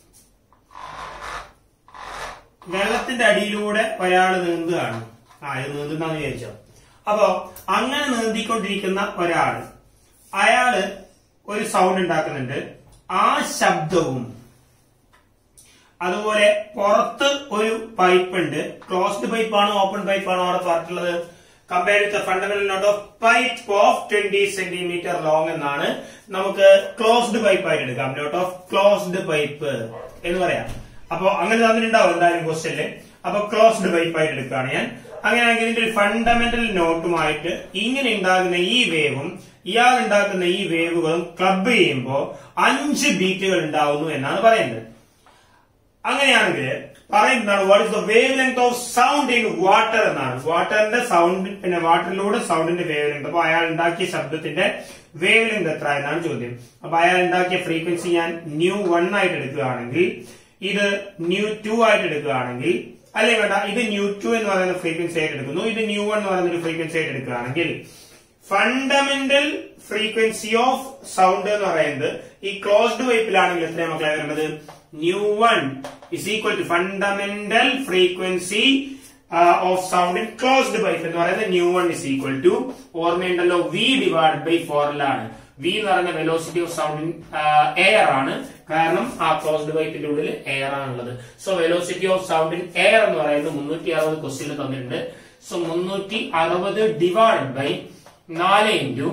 വെള്ളത്തിന്റെ അടിയിലൂടെ ഒരാൾ നീന്തുകയാണ് ആ ഇത് നീന്തുന്നാന്ന് വിചാരിച്ചോ അപ്പോ അങ്ങനെ നീന്തിക്കൊണ്ടിരിക്കുന്ന ഒരാൾ അയാള് ഒരു സൗണ്ട് ഉണ്ടാക്കുന്നുണ്ട് ആ ശബ്ദവും അതുപോലെ പുറത്ത് ഒരു പൈപ്പ് ഉണ്ട് ക്ലോസ്ഡ് പൈപ്പ് ആണോ ഓപ്പൺ പൈപ്പ് ആണോ അവിടെ പറഞ്ഞിട്ടുള്ളത് compare with fundamental note of pipe of twenty centimetre long എന്നാണ് നമുക്ക് ക്ലോസ്ഡ് പൈപ്പ് ആയിട്ട് എടുക്കാം നോട്ട് ഓഫ് ക്ലോസ്ഡ് പൈപ്പ് എന്ന് പറയാം അപ്പൊ അങ്ങനെ തന്നിട്ടുണ്ടാവും എന്തായാലും ക്വസ്റ്റ്യനില് അപ്പൊ ക്ലോസ്ഡ് പൈപ്പ് ആയിട്ട് എടുക്കുകയാണ് ഞാൻ അങ്ങനെയാണെങ്കിൽ ഇതിന്റെ ഒരു ഫണ്ടമെന്റൽ നോട്ടുമായിട്ട് ഇങ്ങനെ ഉണ്ടാകുന്ന ഈ വേവും ഇയാൾ ഉണ്ടാക്കുന്ന ഈ വേവുകളും ക്ലബ് ചെയ്യുമ്പോൾ അഞ്ച് ബീറ്റുകൾ ഉണ്ടാവുന്നു എന്നാണ് പറയുന്നത് അങ്ങനെയാണെങ്കിൽ പറയുന്നതാണ് what is the wavelength of sound in water എന്നാണ് വാട്ടറിന്റെ സൗണ്ട് പിന്നെ വാട്ടറിലൂടെ സൗണ്ടിന്റെ വേവ് ലെങ്ത് അപ്പൊ അയാൾ ഉണ്ടാക്കിയ ശബ്ദത്തിന്റെ വേവ് ലെങ്ത് എത്ര എന്നാണ് ചോദ്യം അപ്പൊ അയാൾ ഉണ്ടാക്കിയ ഫ്രീക്വൻസി ഞാൻ ന്യൂ വൺ ആയിട്ട് എടുക്കുകയാണെങ്കിൽ ഇത് ന്യൂ ടു ആയിട്ട് എടുക്കുകയാണെങ്കിൽ അല്ലെ വേണ്ട ഇത് ന്യൂ ടു എന്ന് പറയുന്ന ഫ്രീക്വൻസി ആയിട്ട് എടുക്കുന്നു ഇത് ന്യൂ വൺ എന്ന് പറയുന്ന ഒരു ഫ്രീക്വൻസി ആയിട്ട് എടുക്കുകയാണെങ്കിൽ ഫണ്ടമെന്റൽ ഫ്രീക്വൻസി ഓഫ് സൗണ്ട് എന്ന് പറയുന്നത് ഈ ക്ലോസ്ഡ് പൈപ്പിലാണെങ്കിൽ എത്രയാണ് മക്കളെ വരുന്നത് nu one is equal to fundamental frequency of sound in closed pipe എന്ന് പറയുന്നത് nu one is equal to ഓർമ്മയുണ്ടല്ലോ വി ഡിവൈഡ് ബൈ ഫോറിലാണ് വി എന്ന് പറയുന്ന velocity of sound in air ആണ് കാരണം ആ ക്ലോസ്ഡ് പൈപ്പിന്റെ ഉള്ളിൽ എയർ ആണുള്ളത് so velocity of sound in air എന്ന് പറയുന്നത് മുന്നൂറ്റി അറുപത് ക്വസ്റ്റ്യൻ തന്നിട്ടുണ്ട് സോ മുന്നൂറ്റി അറുപത് ഡിവൈഡ് ബൈ നാല് into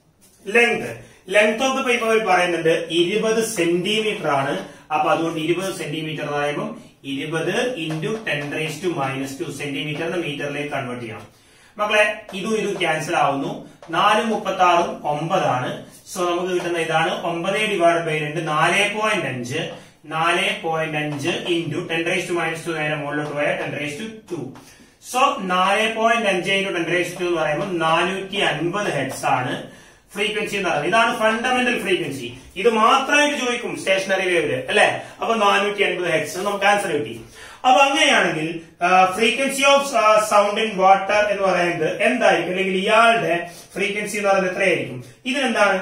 length length of the pipe അവർ പറയുന്നുണ്ട് ഇരുപത് സെന്റിമീറ്റർ ആണ് അപ്പൊ അതുകൊണ്ട് ഇരുപത് സെന്റിമീറ്റർ എന്ന് പറയുമ്പോൾ ഇരുപത് into ten raise to minus two സെന്റിമീറ്ററിന് മീറ്ററിലേക്ക് കൺവേർട്ട് ചെയ്യണം മക്കളെ ഇതും ഇതും ക്യാൻസൽ ആവുന്നു നാലും മുപ്പത്തി ആറും ഒമ്പതാണ് സോ നമുക്ക് കിട്ടുന്ന ഇതാണ് ഒമ്പത് ഡിവൈഡ് ബൈ രണ്ട് നാല് പോയിന്റ് അഞ്ച് നാല് പോയിന്റ് അഞ്ച് into ten raise to minus two നേരെ മുകളിലോട്ട് പോയാൽ ten raise to two two നാല് പോയിന്റ് അഞ്ച് into ten raise to two പറയുമ്പോൾ നാനൂറ്റി അൻപത് ഹെഡ്സ് ആണ് ഫ്രീക്വൻസി എന്ന് പറയുന്നത് ഇതാണ് ഫണ്ടമെന്റൽ ഫ്രീക്വൻസി ഇത് മാത്രമായിട്ട് ചോദിക്കും സ്റ്റേഷനറി വേവില് അല്ലെ അപ്പൊ നാനൂറ്റി അൻപത് ഹെഡ്സ് നമുക്ക് ആൻസർ കിട്ടി അപ്പൊ അങ്ങനെയാണെങ്കിൽ frequency of sound in water എന്ന് പറയുന്നത് എന്തായിരിക്കും അല്ലെങ്കിൽ ഇയാളുടെ ഫ്രീക്വൻസി എന്ന് പറയുന്നത് എത്രയായിരിക്കും ഇതിനെന്താണ്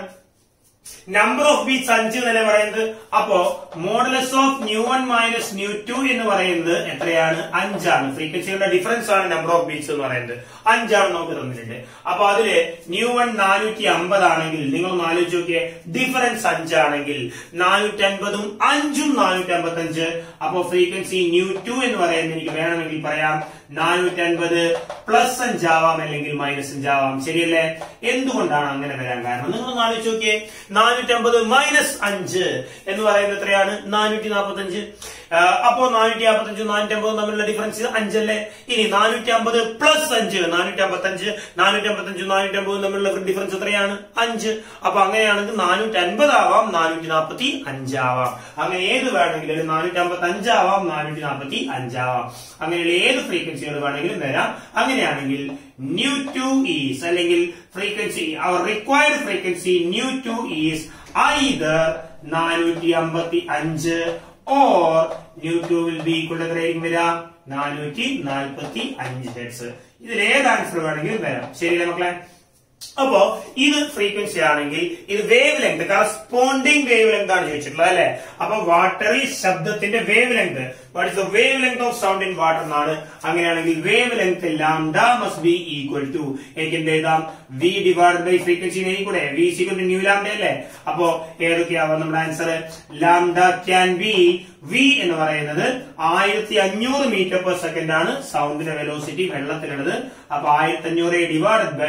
നമ്പർ ഓഫ് ബീറ്റ്സ് അഞ്ച് എന്നല്ലേ പറയുന്നത് അപ്പോ modulus of nu one minus nu two എന്ന് പറയുന്നത് എത്രയാണ് അഞ്ചാണ് ഫ്രീക്വൻസികളുടെ ഡിഫറൻസ് ആണ് നമ്പർ ഓഫ് ബീറ്റ്സ് എന്ന് പറയുന്നത് അഞ്ചാണ് നമുക്ക് തന്നിട്ടുണ്ട് അപ്പൊ അതില് ന്യൂ വൺ നാനൂറ്റി അമ്പത് ആണെങ്കിൽ നിങ്ങൾ ഒന്ന് ആലോചിച്ച് നോക്കിയേ ഡിഫറൻസ് അഞ്ചാണെങ്കിൽ നാനൂറ്റി അൻപതും അഞ്ചും നാനൂറ്റി അമ്പത്തി അഞ്ച് അപ്പോ ഫ്രീക്വൻസി ന്യൂ ടു എന്ന് പറയുന്നത് എനിക്ക് വേണമെങ്കിൽ പറയാം നാനൂറ്റി അൻപത് പ്ലസ് അഞ്ചാവാം അല്ലെങ്കിൽ മൈനസ് അഞ്ചാവാം ശരിയല്ലേ എന്തുകൊണ്ടാണ് അങ്ങനെ വരാൻ കാരണം നിങ്ങൾ ഒന്ന് ആലോചിച്ച് നോക്കിയേ നാനൂറ്റി അമ്പത് മൈനസ് അഞ്ച് എന്ന് പറയുന്നത് എത്രയാണ് നാനൂറ്റി നാൽപ്പത്തി അഞ്ച് അപ്പോ നാനൂറ്റി നാൽപ്പത്തി അഞ്ചും നാനൂറ്റി അമ്പതും തമ്മിലുള്ള ഡിഫറൻസ് അഞ്ചല്ലേ ഇനി നാനൂറ്റി അമ്പത് പ്ലസ് അഞ്ച് നാനൂറ്റി അമ്പത്തി അഞ്ച് നാനൂറ്റി അമ്പത്തി അഞ്ചും നാനൂറ്റി അമ്പതും തമ്മിലുള്ള ഡിഫറൻസ് എത്രയാണ് അഞ്ച് അപ്പൊ അങ്ങനെയാണെങ്കിൽ നാനൂറ്റി അൻപത് ആവാം നാനൂറ്റി നാൽപ്പത്തി അഞ്ചാവാം അങ്ങനെ ഏത് വേണമെങ്കിലും നാനൂറ്റി അമ്പത്തി അഞ്ചാവാം നാനൂറ്റി നാൽപ്പത്തി അഞ്ചാവാം അങ്ങനെയുള്ള ഏത് ഫ്രീക്വൻസികൾ വേണമെങ്കിലും വരാം അങ്ങനെയാണെങ്കിൽ ന്യൂ ടു ഈസ് അല്ലെങ്കിൽ ഫ്രീക്വൻസി അവർ required frequency nu two is either നാനൂറ്റി അമ്പത്തി അഞ്ച് or nu two will be equal എത്രയായിരിക്കും വരിക നാനൂറ്റി നാൽപ്പത്തി അഞ്ച് ഹെഡ്സ് ഇതിൽ ഏത് ആൻസർ വേണമെങ്കിലും വരാം ശരിയല്ലേ മക്കളെ അപ്പോ ഇത് ഫ്രീക്വൻസി ആണെങ്കിൽ ഇത് wavelength corresponding wavelength ആണ് ചോദിച്ചിട്ടുള്ളത് അല്ലെ അപ്പൊ വാട്ടറി ശബ്ദത്തിന്റെ wavelength what is the wavelength of sound in water എന്നാണ് അങ്ങനെയാണെങ്കിൽ wavelength lambda must be equal to എനിക്ക് എന്ത് എഴുതാം വി ഡിവൈഡ് ബൈ ഫ്രീക്വൻസി കൂടെ V equal to nu lambda അല്ലേ അപ്പോ ഏതൊക്കെയാവാം നമ്മുടെ answer lambda can be V എന്ന് പറയുന്നത് ആയിരത്തി അഞ്ഞൂറ് മീറ്റർ പെർ സെക്കൻഡ് ആണ് സൗണ്ടിന്റെ വെലോസിറ്റി വെള്ളത്തിലുള്ളത് അപ്പൊ ആയിരത്തി അഞ്ഞൂറ് ഡിവൈഡ് ബൈ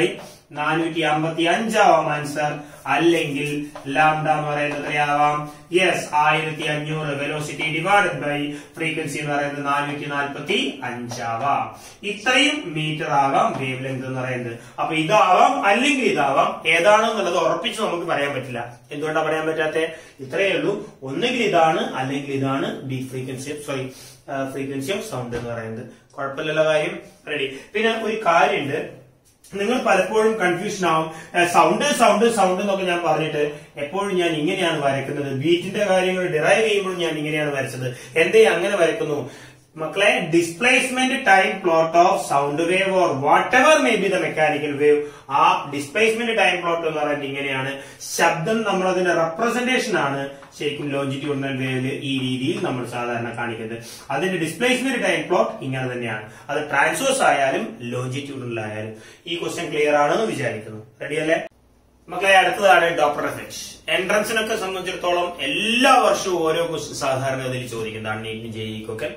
നാനൂറ്റി അമ്പത്തി അഞ്ചാവാം ആൻസർ അല്ലെങ്കിൽ ലാംഡ എന്ന് പറയുന്നത് എത്രയാവാം യെസ് ആയിരത്തി അഞ്ഞൂറ് വെലോസിറ്റി ഡിവൈഡഡ് ബൈ ഫ്രീക്വൻസി എന്ന് പറയുന്നത് നാനൂറ്റി നാൽപ്പത്തി അഞ്ചാവാം ഇത്രയും മീറ്റർ ആകാം വേവ് ലെങ്ത് എന്ന് പറയുന്നത് അപ്പൊ ഇതാവാം അല്ലെങ്കിൽ ഇതാവാം ഏതാണെന്നുള്ളത് ഉറപ്പിച്ച് നമുക്ക് പറയാൻ പറ്റില്ല എന്തുകൊണ്ടാണ് പറയാൻ പറ്റാത്ത ഇത്രയേ ഉള്ളൂ ഒന്നുകിൽ ഇതാണ് അല്ലെങ്കിൽ ഇതാണ് ബി frequency sorry frequency of sound എന്ന് പറയുന്നത് കുഴപ്പമില്ലല്ലോ കാര്യം റെഡി പിന്നെ ഒരു കാര്യമുണ്ട് നിങ്ങൾ പലപ്പോഴും കൺഫ്യൂഷൻ ആവും സൗണ്ട് സൗണ്ട് സൗണ്ട് എന്നൊക്കെ ഞാൻ പറഞ്ഞിട്ട് എപ്പോഴും ഞാൻ ഇങ്ങനെയാണ് വരയ്ക്കുന്നത് ബീറ്റിന്റെ കാര്യങ്ങൾ ഡിറൈവ് ചെയ്യുമ്പോഴും ഞാൻ ഇങ്ങനെയാണ് വരച്ചത് എന്തേ അങ്ങനെ വരയ്ക്കുന്നു മക്കളെ displacement time plot of sound wave or whatever may be the mechanical wave ആ ഡിസ്പ്ലേസ്മെന്റ് ടൈം പ്ലോട്ട് എന്ന് പറയുന്നത് ഇങ്ങനെയാണ് ശബ്ദം നമ്മൾ അതിന്റെ റെപ്രസെന്റേഷൻ ആണ് ശരിക്കും ലോഞ്ചിറ്റ്യൂഡിനൽ വേവില് ഈ രീതിയിൽ നമ്മൾ സാധാരണ കാണിക്കുന്നത് അതിന്റെ ഡിസ്പ്ലേസ്മെന്റ് ടൈം പ്ലോട്ട് ഇങ്ങനെ തന്നെയാണ് അത് ട്രാൻസ്വേഴ്സ് ആയാലും ലോഞ്ചിറ്റ്യൂഡിനൽ ആയാലും ഈ ക്വസ്റ്റ്യൻ ക്ലിയർ ആണെന്ന് വിചാരിക്കുന്നു റെഡി അല്ലേ മക്കളെ അടുത്തതാണ് ഡോക്ടർ എഫക്ട് എൻട്രൻസിനൊക്കെ സംബന്ധിച്ചിടത്തോളം എല്ലാ വർഷവും ഓരോ ക്വസ്റ്റ്യൻ സാധാരണ ഇതിൽ ചോദിക്കുന്നതാണ് നീറ്റിന് ജയിക്കൊക്കെ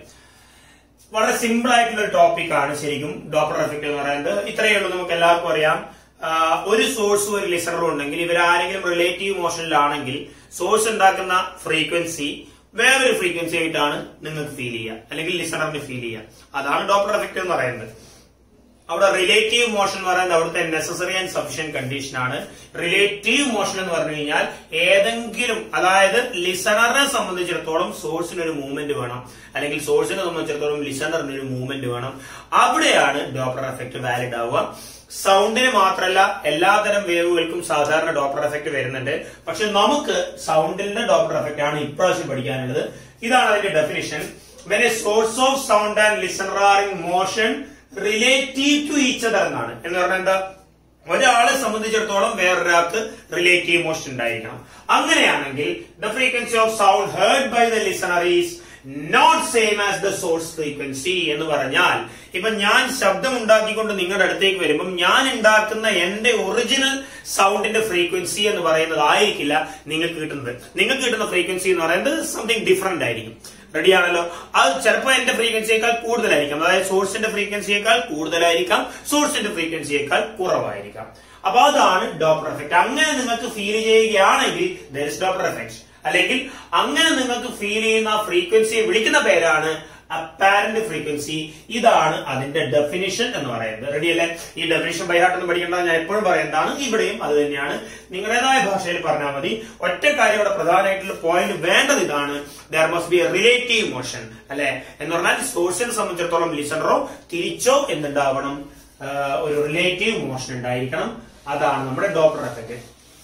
വളരെ സിമ്പിൾ ആയിട്ടുള്ള ഒരു ടോപ്പിക് ആണ് ശരിക്കും ഡോപ്പർ എഫക്ട് എന്ന് പറയുന്നത് ഇത്രയേ ഉള്ളൂ നമുക്ക് എല്ലാവർക്കും അറിയാം ആ, ഒരു സോഴ്സും ഒരു ലിസണറും ഉണ്ടെങ്കിൽ ഇവർ ആരെങ്കിലും റിലേറ്റീവ് മോഷനിലാണെങ്കിൽ സോഴ്സ് ഉണ്ടാക്കുന്ന ഫ്രീക്വൻസി വേറൊരു ഫ്രീക്വൻസി ആയിട്ടാണ് നിങ്ങൾക്ക് ഫീൽ ചെയ്യുക അല്ലെങ്കിൽ ലിസണറിന് ഫീൽ ചെയ്യുക അതാണ് ഡോപ്പർ എഫക്ട് എന്ന് പറയുന്നത് അവിടെ റിലേറ്റീവ് മോഷൻ എന്ന് പറയുന്നത് അവിടുത്തെ നെസസറി ആൻഡ് സഫീഷ്യന്റ് കണ്ടീഷൻ ആണ് റിലേറ്റീവ് മോഷൻ എന്ന് പറഞ്ഞു കഴിഞ്ഞാൽ ഏതെങ്കിലും അതായത് ലിസണറിനെ സംബന്ധിച്ചിടത്തോളം സോഴ്സിന് ഒരു മൂവ്മെന്റ് വേണം അല്ലെങ്കിൽ സോഴ്സിനെ സംബന്ധിച്ചിടത്തോളം ലിസണറിന് ഒരു മൂവ്മെന്റ് വേണം അവിടെയാണ് ഡോപ്പർ എഫക്ട് വാലിഡ് ആവുക സൗണ്ടിന് മാത്രമല്ല എല്ലാതരം വേവുകൾക്കും സാധാരണ ഡോപ്പർ എഫക്ട് വരുന്നുണ്ട് പക്ഷെ നമുക്ക് സൗണ്ടിന്റെ ഡോപ്പർ എഫക്ട് ആണ് ഇപ്രാവശ്യം പഠിക്കാനുള്ളത് ഇതാണ് അതിന്റെ definition when a source of sound and listener are in motion relative to each other എന്നാണ് എന്ന് പറഞ്ഞാൽ എന്താ ഒരാളെ സംബന്ധിച്ചിടത്തോളം വേറൊരാൾക്ക് റിലേറ്റീവ് മോഷൻ ഉണ്ടായിരിക്കണം അങ്ങനെയാണെങ്കിൽ the frequency of sound heard by the listener is not same as the source frequency എന്ന് പറഞ്ഞാൽ ഇപ്പൊ ഞാൻ ശബ്ദം ഉണ്ടാക്കിക്കൊണ്ട് നിങ്ങളുടെ അടുത്തേക്ക് വരുമ്പം ഞാൻ ഉണ്ടാക്കുന്ന എന്റെ ഒറിജിനൽ സൗണ്ടിന്റെ ഫ്രീക്വൻസി എന്ന് പറയുന്നത് ആയിരിക്കില്ല നിങ്ങൾക്ക് കിട്ടുന്നത് നിങ്ങൾക്ക് കിട്ടുന്ന ഫ്രീക്വൻസി എന്ന് പറയുന്നത് സംതിങ് ഡിഫറെന്റ് ആയിരിക്കും റെഡിയാണല്ലോ അത് ചിലപ്പോൾ എന്റെ ഫ്രീക്വൻസിയേക്കാൾ കൂടുതലായിരിക്കാം അതായത് സോഴ്സിന്റെ ഫ്രീക്വൻസിയേക്കാൾ കൂടുതലായിരിക്കാം സോഴ്സിന്റെ ഫ്രീക്വൻസിയേക്കാൾ കുറവായിരിക്കാം അപ്പൊ അതാണ് ഡോപ്പർ എഫക്ട് അങ്ങനെ നിങ്ങൾക്ക് ഫീൽ ചെയ്യുകയാണെങ്കിൽ ദർ ഇസ് ഡോപ്പർ എഫക്ട് അല്ലെങ്കിൽ അങ്ങനെ നിങ്ങൾക്ക് ഫീൽ ചെയ്യുന്ന ഫ്രീക്വൻസിയെ വിളിക്കുന്ന പേരാണ് അപ്പാരന്റ് ഫ്രീക്വൻസി ഇതാണ് അതിന്റെ ഡെഫിനിഷൻ എന്ന് പറയുന്നത് റെഡി അല്ലേ ഈ ഡെഫിനിഷൻ ബൈഹാർട്ട് ഒന്നും പഠിക്കേണ്ട ഞാൻ എപ്പോഴും പറയുന്നതാണ് ഇവിടെയും അത് തന്നെയാണ് നിങ്ങളുടേതായ ഭാഷയിൽ പറഞ്ഞാൽ മതി ഒറ്റ കാര്യം ഇവിടെ പ്രധാനമായിട്ടുള്ള പോയിന്റ് വേണ്ടത് ഇതാണ് there must be a relative motion അല്ലെ എന്ന് പറഞ്ഞാൽ സോഴ്സിനെ സംബന്ധിച്ചിടത്തോളം ലിസണറോ തിരിച്ചോ എന്തുണ്ടാവണം ആ, ഒരു റിലേറ്റീവ് മോഷൻ ഉണ്ടായിരിക്കണം അതാണ് നമ്മുടെ ഡോപ്പർ എഫക്ട്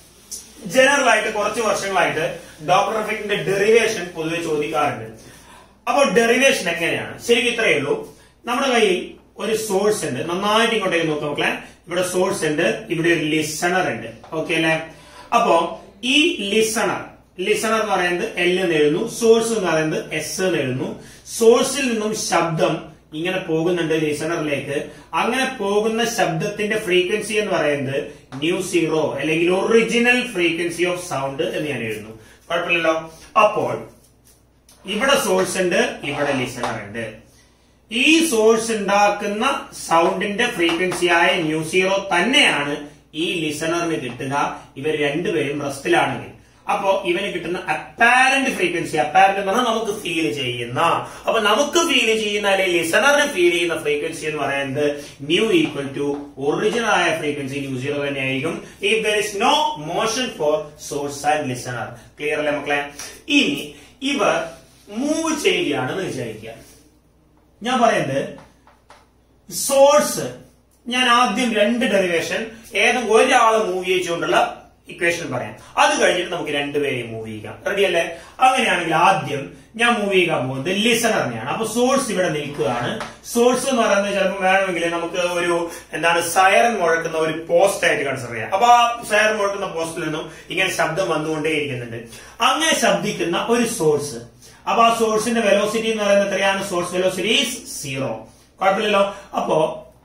ജനറൽ ആയിട്ട് കുറച്ച് വർഷങ്ങളായിട്ട് ഡോപ്പർ എഫക്റ്റിന്റെ ഡെറിവേഷൻ പൊതുവെ ചോദിക്കാറുണ്ട് അപ്പോൾ ഡെറിവേഷൻ എങ്ങനെയാണ് ശരിക്കും ഇത്രയേ ഉള്ളൂ നമ്മുടെ കയ്യിൽ ഒരു സോഴ്സ് ഉണ്ട് നന്നായിട്ട് ഇങ്ങോട്ടേക്ക് നോക്കാം മക്കളെ ഇവിടെ സോഴ്സ് ഉണ്ട് ഇവിടെ ഒരു ലിസണർ ഉണ്ട് ഓക്കെ അല്ലെ അപ്പോ ഈ ലിസണർ ലിസണർ എന്ന് പറയുന്നത് എൽ എന്ന് എഴുതുന്നു സോഴ്സ് എന്ന് പറയുന്നത് എസ് എന്ന് എഴുതുന്നു സോഴ്സിൽ നിന്നും ശബ്ദം ഇങ്ങനെ പോകുന്നുണ്ട് ലിസണറിലേക്ക് അങ്ങനെ പോകുന്ന ശബ്ദത്തിന്റെ ഫ്രീക്വൻസി എന്ന് പറയുന്നത് ന്യൂ സീറോ അല്ലെങ്കിൽ ഒറിജിനൽ ഫ്രീക്വൻസി ഓഫ് സൗണ്ട് എന്ന് ഞാൻ എഴുതുന്നു കുഴപ്പമില്ലല്ലോ അപ്പോൾ ഇവിടെ സോഴ്സ് ഉണ്ട് ഇവിടെ ലിസണർ ഉണ്ട് ഈ സോഴ്സ് ഉണ്ടാക്കുന്ന സൗണ്ടിന്റെ ഫ്രീക്വൻസിയായ ന്യൂ സീറോ തന്നെയാണ് ഈ ലിസണറിന് കിട്ടുക ഇവർ രണ്ടുപേരും റെസ്റ്റിലാണെങ്കിൽ അപ്പോ ഇവന് കിട്ടുന്ന അപ്പാരന്റ് ഫ്രീക്വൻസി അപ്പാരന്റ് എന്ന് പറഞ്ഞാൽ നമുക്ക് ഫീൽ ചെയ്യുന്ന അപ്പൊ നമുക്ക് ഫീൽ ചെയ്യുന്ന അല്ലെങ്കിൽ ലിസണറിന് ഫീൽ ചെയ്യുന്ന ഫ്രീക്വൻസി എന്ന് പറയുന്നത് ന്യൂ ഈക്വൽ ടു ഒറിജിനൽ ആയ ഫ്രീക്വൻസി ന്യൂ സീറോ തന്നെയായിരിക്കും if there is no motion for source and listener clear അല്ലേ മക്കളെ ഇനി ഇവർ മൂവ് ചെയ്യുകയാണെന്ന് വിചാരിക്കുക ഞാൻ പറയുന്നത് സോഴ്സ് ഞാൻ ആദ്യം രണ്ട് ഡെറിവേഷൻ ഏതെങ്കിലും ഒരാളെ മൂവ് ചെയ്യിച്ചുകൊണ്ടുള്ള ഇക്വേഷൻ പറയാം അത് കഴിഞ്ഞിട്ട് നമുക്ക് രണ്ടുപേരെയും മൂവ് ചെയ്യാം റെഡി അല്ലേ അങ്ങനെയാണെങ്കിൽ ആദ്യം ഞാൻ മൂവ് ചെയ്യാൻ പോകുന്നത് ലിസണറിനെയാണ് അപ്പൊ സോഴ്സ് ഇവിടെ നിൽക്കുകയാണ് സോഴ്സ് എന്ന് പറയുന്നത് ചിലപ്പോൾ വേണമെങ്കിൽ നമുക്ക് ഒരു എന്താണ് സയറൻ മുഴക്കുന്ന ഒരു പോസ്റ്റ് ആയിട്ട് കൺസിഡർ ചെയ്യാം അപ്പൊ ആ സയറൻ മുഴക്കുന്ന പോസ്റ്റിൽ നിന്നും ഇങ്ങനെ ശബ്ദം വന്നുകൊണ്ടേയിരിക്കുന്നുണ്ട് അങ്ങനെ ശബ്ദിക്കുന്ന ഒരു സോഴ്സ് അപ്പൊ ആ സോഴ്സിന്റെ വെലോസിറ്റി എന്ന് പറയുന്നത് എത്രയാണ് സോഴ്സ് വെലോസിറ്റി ഈസ് സീറോ കുഴപ്പമില്ലല്ലോ അപ്പോ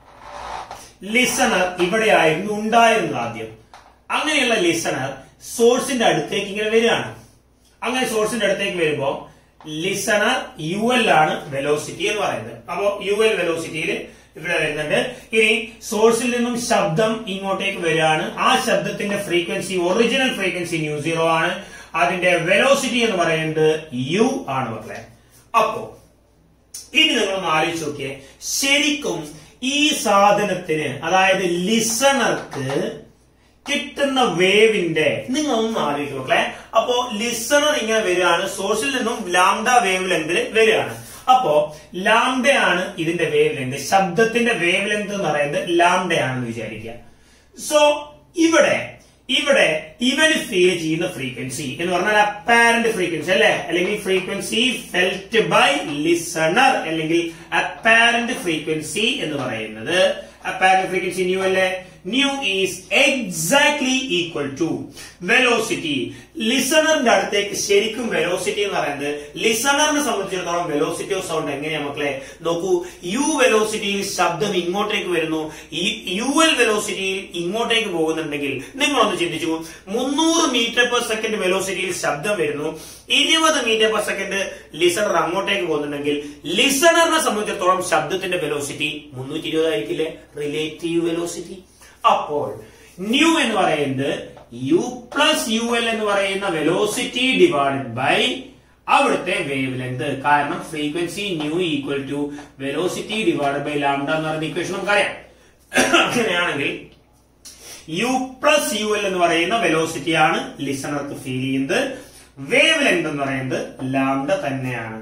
ലിസണർ ഇവിടെയായിരുന്നു ഉണ്ടായിരുന്നത് ആദ്യം അങ്ങനെയുള്ള ലിസണർ സോഴ്സിന്റെ അടുത്തേക്ക് ഇങ്ങനെ വരികയാണ് അങ്ങനെ സോഴ്സിന്റെ അടുത്തേക്ക് വരുമ്പോ ലിസണർ യു എൽ ആണ് വെലോസിറ്റി എന്ന് പറയുന്നത് അപ്പോ യു എൽ വെലോസിറ്റിയിൽ ഇവിടെ വരുന്നുണ്ട് ഇനി സോഴ്സിൽ നിന്നും ശബ്ദം ഇങ്ങോട്ടേക്ക് വരികയാണ് ആ ശബ്ദത്തിന്റെ frequency original frequency nu zero ആണ് അതിന്റെ വെലോസിറ്റി എന്ന് പറയുന്നത് യു ആണ് മക്കളെ അപ്പോ ഇനി നിങ്ങൾ ആലോചിച്ച് നോക്കിയേ ശരിക്കും ഈ സാധനത്തിന് അതായത് ലിസണർക്ക് കിട്ടുന്ന വേവിന്റെ നിങ്ങൾ ഒന്ന് ആലോചിക്കും മക്കളെ അപ്പോ ലിസണർ ഇങ്ങനെ വരികയാണ് സോഴ്സിൽ നിന്നും ലാംഡ വേവ് ലെങ്തിൽ വരികയാണ് അപ്പോ ലാംഡയാണ് ഇതിന്റെ വേവ് ലെങ്ത് ശബ്ദത്തിന്റെ വേവ് ലെങ്ത് എന്ന് പറയുന്നത് ലാംഡയാണെന്ന് വിചാരിക്കുക സോ ഇവിടെ ഇവിടെ ഇവന് ഫീൽ ചെയ്യുന്ന ഫ്രീക്വൻസി എന്ന് പറഞ്ഞാൽ അപ്പാരന്റ് ഫ്രീക്വൻസി അല്ലെ അല്ലെങ്കിൽ ഫ്രീക്വൻസി ഫെൽറ്റ് ബൈ ലിസണർ അല്ലെങ്കിൽ അപ്പാരന്റ് ഫ്രീക്വൻസി എന്ന് പറയുന്നത് അപ്പാരന്റ് ഫ്രീക്വൻസി ന്യൂ അല്ലേ nu is exactly equal to velocity ലിസണറിന്റെ അടുത്തേക്ക് ശരിക്കും വെലോസിറ്റി എന്ന് പറയുന്നത് ലിസണറിനെ സംബന്ധിച്ചിടത്തോളം വെലോസിറ്റി ഓഫ് സൗണ്ട് എങ്ങനെയാ മക്കളെ നോക്കൂ യു വെലോസിറ്റിയിൽ ശബ്ദം ഇങ്ങോട്ടേക്ക് വരുന്നു ഈ യു എൽ വെലോസിറ്റിയിൽ ഇങ്ങോട്ടേക്ക് പോകുന്നുണ്ടെങ്കിൽ നിങ്ങളൊന്ന് ചിന്തിച്ചു മുന്നൂറ് മീറ്റർ പെർ സെക്കൻഡ് വെലോസിറ്റിയിൽ ശബ്ദം വരുന്നു ഇരുപത് മീറ്റർ പെർ സെക്കൻഡ് ലിസണർ അങ്ങോട്ടേക്ക് പോകുന്നുണ്ടെങ്കിൽ ലിസണറിനെ സംബന്ധിച്ചിടത്തോളം ശബ്ദത്തിന്റെ വെലോസിറ്റി മുന്നൂറ്റി ഇരുപതായിരിക്കില്ലേ റിലേറ്റീവ് വെലോസിറ്റി അപ്പോൾ ന്യൂ എന്ന് പറയുന്നത് യു പ്ലസ് യു എൽ എന്ന് പറയുന്ന വെലോസിറ്റി ഡിവൈഡഡ് ബൈ അവിടുത്തെ വേവ് ലെങ്ത് കാരണം frequency nu equal to velocity divided by lambda എന്ന് പറയുന്ന ഇക്വേഷൻ നമുക്കറിയാം അങ്ങനെയാണെങ്കിൽ യു പ്ലസ് യു എൽ എന്ന് പറയുന്ന വെലോസിറ്റി ആണ് ലിസണർക്ക് ഫീൽ ചെയ്യുന്നത് വേവ് ലെങ്ത് എന്ന് പറയുന്നത് ലാംഡ തന്നെയാണ്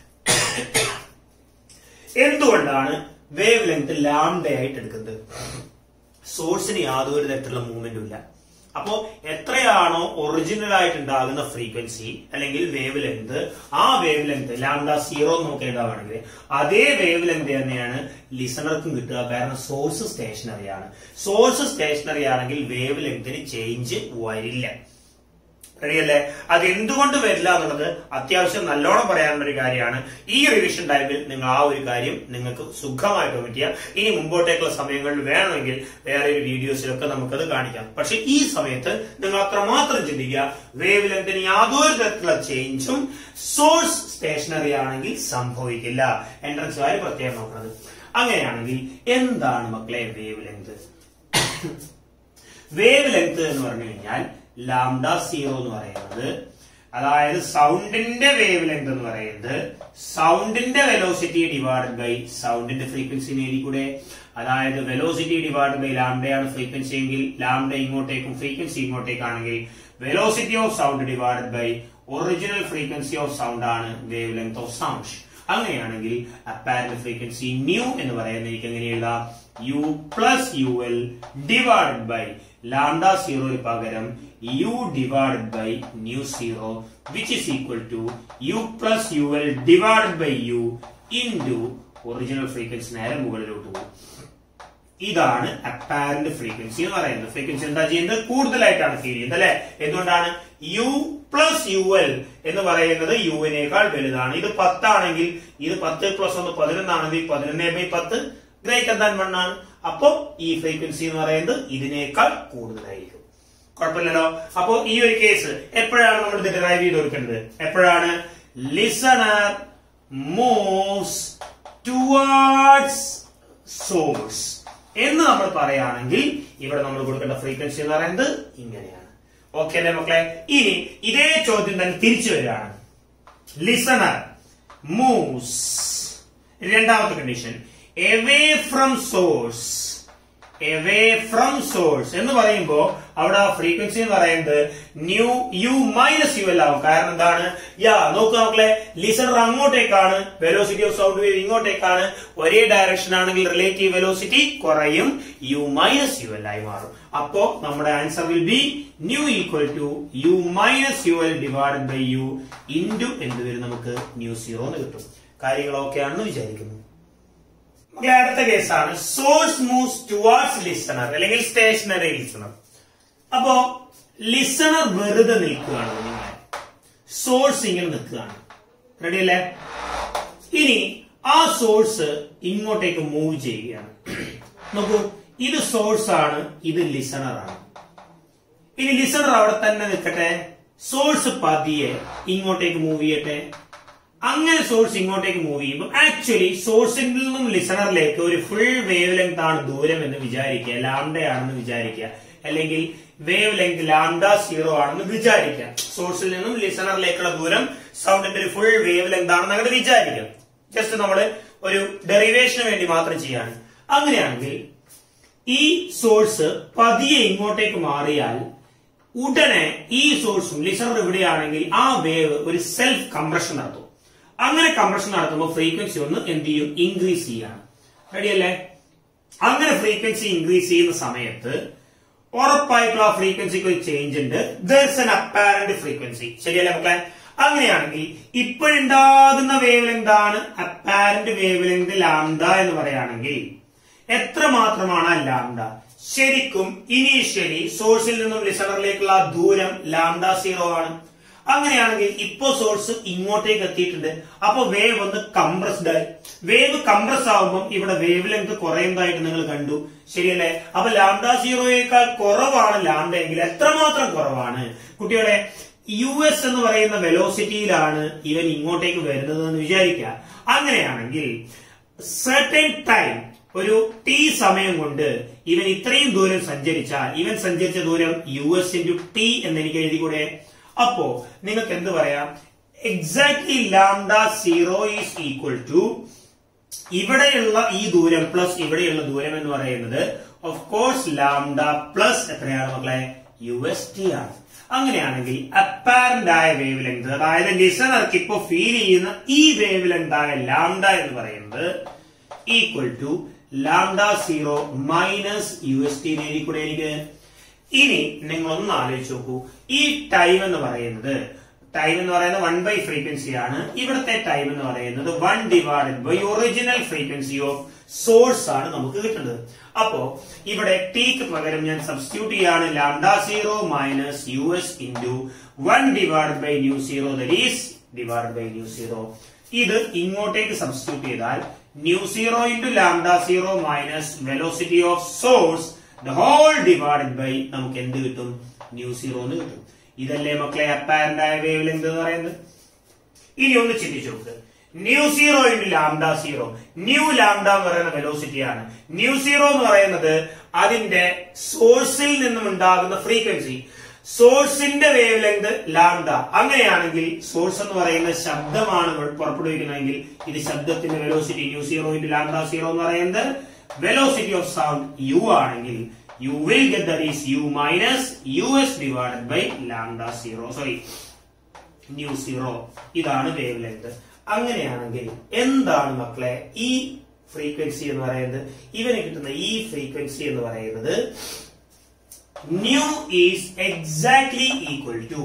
എന്തുകൊണ്ടാണ് വേവ് ലെങ്ത് ലാംഡയായിട്ട് എടുക്കുന്നത് സോഴ്സിന് യാതൊരു തരത്തിലുള്ള മൂവ്മെന്റും ഇല്ല അപ്പോ എത്രയാണോ ഒറിജിനൽ ആയിട്ട് ഉണ്ടാകുന്ന ഫ്രീക്വൻസി അല്ലെങ്കിൽ വേവ് ലെങ്ത് ആ വേവ് ലെങ്ത് ലാംഡ സീറോ നമുക്ക് എഴുതാവാണെങ്കിൽ അതേ വേവ് ലെങ്ത് തന്നെയാണ് ലിസണർക്കും കിട്ടുക കാരണം സോഴ്സ് സ്റ്റേഷനറി ആണ് സോഴ്സ് സ്റ്റേഷനറി ആണെങ്കിൽ വേവ് ലെങ്തിന് ചേഞ്ച് വരില്ല റെഡിയല്ലേ അത് എന്തുകൊണ്ട് വരില്ല എന്നുള്ളത് അത്യാവശ്യം നല്ലോണം പറയാനുള്ള ഒരു കാര്യമാണ് ഈ റിവിഷൻ ടൈമിൽ നിങ്ങൾ ആ ഒരു കാര്യം നിങ്ങൾക്ക് സുഖമായിട്ട് പറ്റിയ ഇനി മുമ്പോട്ടേക്കുള്ള സമയങ്ങളിൽ വേണമെങ്കിൽ വേറെ ഒരു വീഡിയോസിലൊക്കെ നമുക്കത് കാണിക്കാം പക്ഷെ ഈ സമയത്ത് നിങ്ങൾ അത്രമാത്രം ചിന്തിക്കുക വേവ് ലെങ്തിന് യാതൊരു തരത്തിലുള്ള ചേഞ്ചും സോഴ്സ് സ്റ്റേഷനറി ആണെങ്കിൽ സംഭവിക്കില്ല എൻട്രൻസ് കാര്യം പ്രത്യേകം നോക്കുന്നത് അങ്ങനെയാണെങ്കിൽ എന്താണ് മക്കളെ വേവ് ലെങ്ത് വേവ് ലെങ്ത് എന്ന് പറഞ്ഞു കഴിഞ്ഞാൽ ലാംഡ സീറോ എന്ന് പറയുന്നത് അതായത് സൗണ്ടിന്റെ വേവ് ലെങ്ത് എന്ന് പറയുന്നത് സൗണ്ടിന്റെ വെലോസിറ്റി ഡിവൈഡഡ് ബൈ സൗണ്ടിന്റെ ഫ്രീക്വൻസി നേടിക്കൂടെ അതായത് വെലോസിറ്റി ഡിവൈഡഡ് ബൈ ലാംഡയാണ് ഫ്രീക്വൻസി എങ്കിൽ ലാംഡ ഇങ്ങോട്ടേക്കും ഫ്രീക്വൻസി ഇങ്ങോട്ടേക്കാണെങ്കിൽ velocity of sound divided by original frequency of sound ആണ് വേവ് ലെങ്ത് ഓഫ് സൗണ്ട് അങ്ങനെയാണെങ്കിൽ അപ്പാരന്റ് ഫ്രീക്വൻസി ന്യൂ എന്ന് പറയുന്നത് എനിക്ക് എങ്ങനെ എഴുതാം U plus U L divided by lambda സീറോയിൽ പകരം U divided by nu zero which is equal to U plus U L divided by u into original frequency നേരെ മുകളിലോട്ട് പോകും ഇതാണ് അപ്പാരന്റ് ഫ്രീക്വൻസി എന്ന് പറയുന്നത് ഫ്രീക്വൻസി എന്താ ചെയ്യുന്നത് കൂടുതലായിട്ടാണ് ഫീൽ ചെയ്യുന്നത് അല്ലെ എന്തുകൊണ്ടാണ് യു പ്ലസ് യു എൽ എന്ന് പറയുന്നത് യുവിനേക്കാൾ വലുതാണ് ഇത് പത്താണെങ്കിൽ ഇത് പത്ത് പ്ലസ് ഒന്ന് പതിനൊന്നാണെങ്കിൽ പതിനൊന്നേ ബൈ പത്ത് ഗ്രേറ്റർ ദാൻ വൺ ആണ് അപ്പോ ഈ ഫ്രീക്വൻസി എന്ന് പറയുന്നത് ഇതിനേക്കാൾ കൂടുതലായിരിക്കും കുഴപ്പമില്ലല്ലോ അപ്പോ ഈ ഒരു കേസ് എപ്പോഴാണ് നമ്മൾ ഇത് ഡെറൈവ് ചെയ്ത് കൊടുക്കേണ്ടത് എപ്പോഴാണ് ലിസണർ മൂവ്സ് ടുവാർഡ്സ് സോഴ്സ് എന്ന് നമ്മൾ പറയുകയാണെങ്കിൽ ഇവിടെ നമ്മൾ കൊടുക്കേണ്ട ഫ്രീക്വൻസി എന്ന് പറയുന്നത് ഇങ്ങനെയാണ് ഓക്കെ അല്ലേ മക്കളെ ഇനി ഇതേ ചോദ്യം തന്നെ തിരിച്ചു വരികയാണ് ലിസണർ മൂവ്സ് രണ്ടാമത്തെ condition away from source away from source എന്ന് പറയുമ്പോ അവിടെ ആ ഫ്രീക്വൻസി എന്ന് പറയുന്നത് nu u minus u L ആവും കാരണം എന്താണ് യാ നോക്കുക മക്കളെ ലിസണർ അങ്ങോട്ടേക്കാണ് വെലോസിറ്റി ഓഫ് സൗണ്ട് വേവ് ഇങ്ങോട്ടേക്കാണ് ഒരേ ഡയറക്ഷൻ ആണെങ്കിൽ റിലേറ്റീവ് വെലോസിറ്റി കുറയും യു മൈനസ് യു എൽ ആയി മാറും അപ്പോ നമ്മുടെ answer will be nu equal to u minus u L divided by u into എന്ത് വരും നമുക്ക് ന്യൂ സീറോ എന്ന് കിട്ടും കാര്യങ്ങൾ ഓക്കെ ആണെന്ന് വിചാരിക്കുന്നു ഇനി അടുത്ത കേസാണ് സോഴ്സ് മൂവ്സ് ടുവാർഡ്സ് ലിസണർ അല്ലെങ്കിൽ സ്റ്റേഷനറി ലിസണർ അപ്പോ ലിസണർ വെറുതെ നിൽക്കുകയാണ് നിങ്ങൾ സോഴ്സ് ഇങ്ങനെ നിൽക്കുകയാണ് റെഡി അല്ലേ ഇനി ആ സോഴ്സ് ഇങ്ങോട്ടേക്ക് മൂവ് ചെയ്യുകയാണ് നോക്കൂ ഇത് സോഴ്സ് ആണ് ഇത് ലിസണർ ആണ് ഇനി ലിസണർ അവിടെ തന്നെ നിൽക്കട്ടെ സോഴ്സ് പതിയെ ഇങ്ങോട്ടേക്ക് മൂവ് ചെയ്യട്ടെ അങ്ങനെ സോഴ്സ് ഇങ്ങോട്ടേക്ക് മൂവ് ചെയ്യുമ്പോൾ ആക്ച്വലി സോഴ്സിൽ നിന്നും ലിസണറിലേക്ക് ഒരു ഫുൾ വേവ് ലെങ്ത് ആണ് ദൂരം എന്ന് വിചാരിക്കുക ലാംഡയാണെന്ന് വിചാരിക്കുക അല്ലെങ്കിൽ വേവ് ലെങ്ത് ലാംഡ സീറോ ആണെന്ന് വിചാരിക്കുക സോഴ്സിൽ നിന്നും ലിസണറിലേക്കുള്ള ദൂരം സൗണ്ടിന്റെ ഒരു ഫുൾ വേവ് ലെങ്ത് ആണെന്ന് അങ്ങനെ വിചാരിക്കാം ജസ്റ്റ് നമ്മൾ ഒരു ഡെറിവേഷന് വേണ്ടി മാത്രം ചെയ്യാണ് അങ്ങനെയാണെങ്കിൽ ഈ സോഴ്സ് പതിയെ ഇങ്ങോട്ടേക്ക് മാറിയാൽ ഉടനെ ഈ സോഴ്സും ലിസണർ ഇവിടെയാണെങ്കിൽ ആ വേവ് ഒരു സെൽഫ് കംപ്രഷൻ നടത്തും അങ്ങനെ കംപ്രഷൻ നടത്തുമ്പോൾ ഫ്രീക്വൻസി ഒന്ന് എന്ത് ചെയ്യും ഇൻക്രീസ് ചെയ്യാണ് റെഡിയല്ലേ അങ്ങനെ ഫ്രീക്വൻസി ഇൻക്രീസ് ചെയ്യുന്ന സമയത്ത് ഉറപ്പായിട്ടുള്ള ആ ഫ്രീക്വൻസിക്ക് ഒരു ചേഞ്ച് ഉണ്ട് ദർസ് എൻ അപ്പാരന്റ് ഫ്രീക്വൻസി ശരിയല്ലേ മക്കളെ അങ്ങനെയാണെങ്കിൽ ഇപ്പോഴുണ്ടാകുന്ന വേവ് ലെങ്ത് ആണ് അപ്പാരന്റ് വേവ് ലെങ്ത് ലാംഡ എന്ന് പറയുകയാണെങ്കിൽ എത്ര മാത്രമാണ് ആ ലാംഡ ശരിക്കും ഇനീഷ്യലി സോഴ്സിൽ നിന്നും ലിസണറിലേക്കുള്ള ആ ദൂരം ലാംഡ സീറോ ആണ് അങ്ങനെയാണെങ്കിൽ ഇപ്പോ സോഴ്സ് ഇങ്ങോട്ടേക്ക് എത്തിയിട്ടുണ്ട് അപ്പൊ വേവ് ഒന്ന് കംപ്രസ്ഡ് ആയി വേവ് കംപ്രസ് ആവുമ്പോൾ ഇവിടെ വേവ് ലെങ്ത് കുറയുന്നതായിട്ട് നിങ്ങൾ കണ്ടു ശരിയല്ലേ അപ്പൊ ലാംഡ സീറോയേക്കാൾ കുറവാണ് ലാംഡ എങ്കിൽ എത്രമാത്രം കുറവാണ് കുട്ടികളെ യു എസ് എന്ന് പറയുന്ന വെലോസിറ്റിയിലാണ് ഇവൻ ഇങ്ങോട്ടേക്ക് വരുന്നത് എന്ന് വിചാരിക്കുക അങ്ങനെയാണെങ്കിൽ സെർട്ടൻ ടൈം ഒരു ടി സമയം കൊണ്ട് ഇവൻ ഇത്രയും ദൂരം സഞ്ചരിച്ചാൽ ഇവൻ സഞ്ചരിച്ച ദൂരം യു എസ് ഇൻറ്റു ടി എന്ന് എനിക്ക് എഴുതിക്കൂടെ അപ്പോ നിങ്ങൾക്ക് എന്ത് പറയാം exactly lambda zero is equal to ഇവിടെയുള്ള ഈ ദൂരം പ്ലസ് ഇവിടെയുള്ള ദൂരം എന്ന് പറയുന്നത് ഓഫ് കോഴ്സ് ലാംഡ പ്ലസ് എത്രയാണ് മക്കളെ യു എസ് ടി ആണ് അങ്ങനെയാണെങ്കിൽ അപ്പാരന്റ് ആയ വേവ് ലെങ്ത് അതായത് ലിസണർക്ക് ഇപ്പോ ഫീൽ ചെയ്യുന്ന ഈ വേവ് ലെങ്ത് ആയ ലാംഡ എന്ന് പറയുന്നത് equal to lambda zero minus u S T കൂടെ എനിക്ക് ഇനി നിങ്ങൾ ഒന്ന് ആലോചിച്ച് നോക്കൂ ഈ ടൈം എന്ന് പറയുന്നത് ടൈം എന്ന് പറയുന്നത് വൺ ബൈ ഫ്രീക്വൻസി ആണ് ഇവിടുത്തെ ടൈം എന്ന് പറയുന്നത് one divided by original frequency of source ആണ് നമുക്ക് കിട്ടുന്നത് അപ്പോ ഇവിടെ ടിക്ക് പകരം ഞാൻ സബ്സ്റ്റിറ്റ്യൂട്ട് ചെയ്യാണ് lambda zero minus u S into one divide by nu zero these divide by nu zero ഇത് ഇങ്ങോട്ടേക്ക് സബ്സ്റ്റിറ്റ്യൂട്ട് ചെയ്താൽ nu zero into lambda zero minus velocity of source the whole divided by നമുക്ക് എന്ത് കിട്ടും new zero എന്ന് കിട്ടും ഇതല്ലേ മക്കളെ അപ്പാരന്റ് ആയ വേവ് ലെങ്ത് എന്ന് പറയുന്നത് ഇനി ഒന്ന് ചിന്തിച്ചു നോക്ക് nu zero into lambda zero nu lambda എന്ന് പറയുന്ന വെലോസിറ്റി ആണ് ന്യൂ സീറോ എന്ന് പറയുന്നത് അതിന്റെ സോഴ്സിൽ നിന്നും ഉണ്ടാകുന്ന ഫ്രീക്വൻസി സോഴ്സിന്റെ വേവ് ലെങ്ത് ലാംഡ അങ്ങനെയാണെങ്കിൽ സോഴ്സ് എന്ന് പറയുന്ന ശബ്ദമാണ് പുറപ്പെടുവിക്കുന്നതെങ്കിൽ ഇത് ശബ്ദത്തിന്റെ velocity nu zero into lambda zero എന്ന് പറയുന്നത് വെലോസിറ്റി ഓഫ് സൗണ്ട് യു ആണെങ്കിൽ you will get that is u minus u S divided by lambda zero sorry nu zero ഇതാണ് വേവ് ലെങ്ത് അങ്ങനെയാണെങ്കിൽ എന്താണ് മക്കളെ ഈ ഫ്രീക്വൻസി എന്ന് പറയുന്നത് ഇവന് കിട്ടുന്ന ഈ ഫ്രീക്വൻസി എന്ന് പറയുന്നത് nu is exactly equal to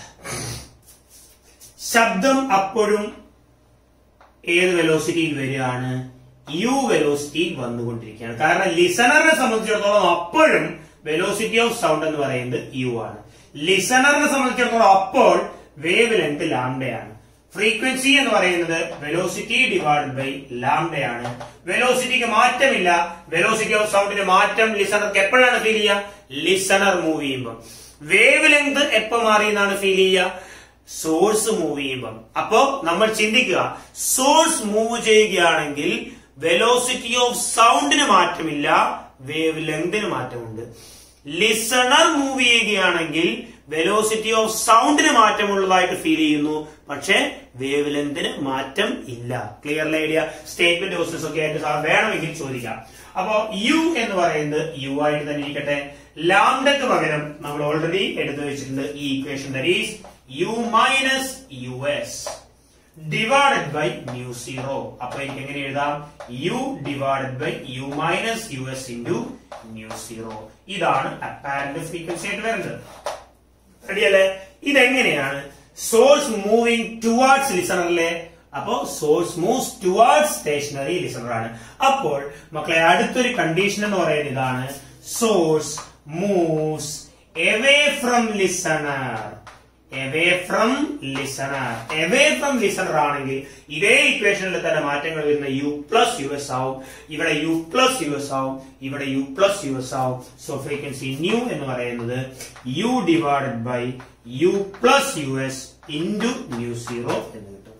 ശബ്ദം അപ്പോഴും ഏത് വെലോസിറ്റിയിൽ വരികയാണ് യു വെലോസിറ്റിയിൽ വന്നുകൊണ്ടിരിക്കുകയാണ് കാരണം ലിസണറിനെ സംബന്ധിച്ചിടത്തോളം അപ്പോഴും വെലോസിറ്റി ഓഫ് സൗണ്ട് എന്ന് പറയുന്നത് യു ആണ് ലിസണറിനെ സംബന്ധിച്ചിടത്തോളം അപ്പോൾ വേവ് ലെങ്ത് ലാംഡയാണ് ഫ്രീക്വൻസി എന്ന് പറയുന്നത് വെലോസിറ്റി ഡിവൈഡ് ബൈ ലാംഡയാണ് വെലോസിറ്റിക്ക് മാറ്റമില്ല വെലോസിറ്റി ഓഫ് സൗണ്ടിന് മാറ്റം ലിസണർക്ക് എപ്പോഴാണ് ഫീൽ ചെയ്യുക ലിസണർ മൂവ് ചെയ്യുമ്പോൾ വേവ് ലെങ്ത് എപ്പോ മാറി എന്നാണ് ഫീൽ ചെയ്യുക സോഴ്സ് മൂവ് ചെയ്യുമ്പം അപ്പോ നമ്മൾ ചിന്തിക്കുക സോഴ്സ് മൂവ് ചെയ്യുകയാണെങ്കിൽ വെലോസിറ്റി ഓഫ് സൗണ്ടിന് മാറ്റമില്ല വേവ് ലെങ്തിന് മാറ്റമുണ്ട് ലിസണർ മൂവ് ചെയ്യുകയാണെങ്കിൽ വെലോസിറ്റി ഓഫ് സൗണ്ടിന് മാറ്റമുള്ളതായിട്ട് ഫീൽ ചെയ്യുന്നു പക്ഷേ വേവ് ലെങ്തിന് മാറ്റം ഇല്ല ക്ലിയർ ഐഡിയ സ്റ്റേറ്റ്മെന്റ് ക്വസ്റ്റൻസ് ഒക്കെ ആയിട്ട് സാർ വേണമെങ്കിൽ ചോദിക്കാം അപ്പോ യു എന്ന് പറയുന്നത് യു ആയിട്ട് തന്നെ ഇരിക്കട്ടെ ലാംഡക്ക് പകരം നമ്മൾ ഓൾറെഡി എടുത്തു വെച്ചിട്ടുണ്ട് ഈ equation there is u minus u S divided by nu zero അപ്പൊ എനിക്ക് എങ്ങനെ എഴുതാം u divided by u minus u S into nu zero ഇതാണ് അപ്പാരന്റ് ഫ്രീക്വൻസി ആയിട്ട് വരുന്നത് റെഡിയല്ലേ ഇതെങ്ങനെയാണ് സോഴ്സ് മൂവിങ് ടുവാർഡ്സ് ലിസണറിലെ അപ്പോ source moves towards stationary listener ആണ് അപ്പോൾ മക്കളെ അടുത്തൊരു കണ്ടീഷൻ എന്ന് പറയുന്നത് ഇതാണ് source moves away from listener away from listener away from listener ആണെങ്കിൽ ഇതേ ഇക്വേഷനിൽ തന്നെ മാറ്റങ്ങൾ വരുന്ന യു പ്ലസ് യു എസ് ആവും ഇവിടെ യു പ്ലസ് യു എസ് ആവും ഇവിടെ യു പ്ലസ് യു എസ് ആവും സോ ഫ്രീക്വൻസി ന്യൂ എന്ന് പറയുന്നത് u divided by u plus u S into nu zero എന്ന് കിട്ടും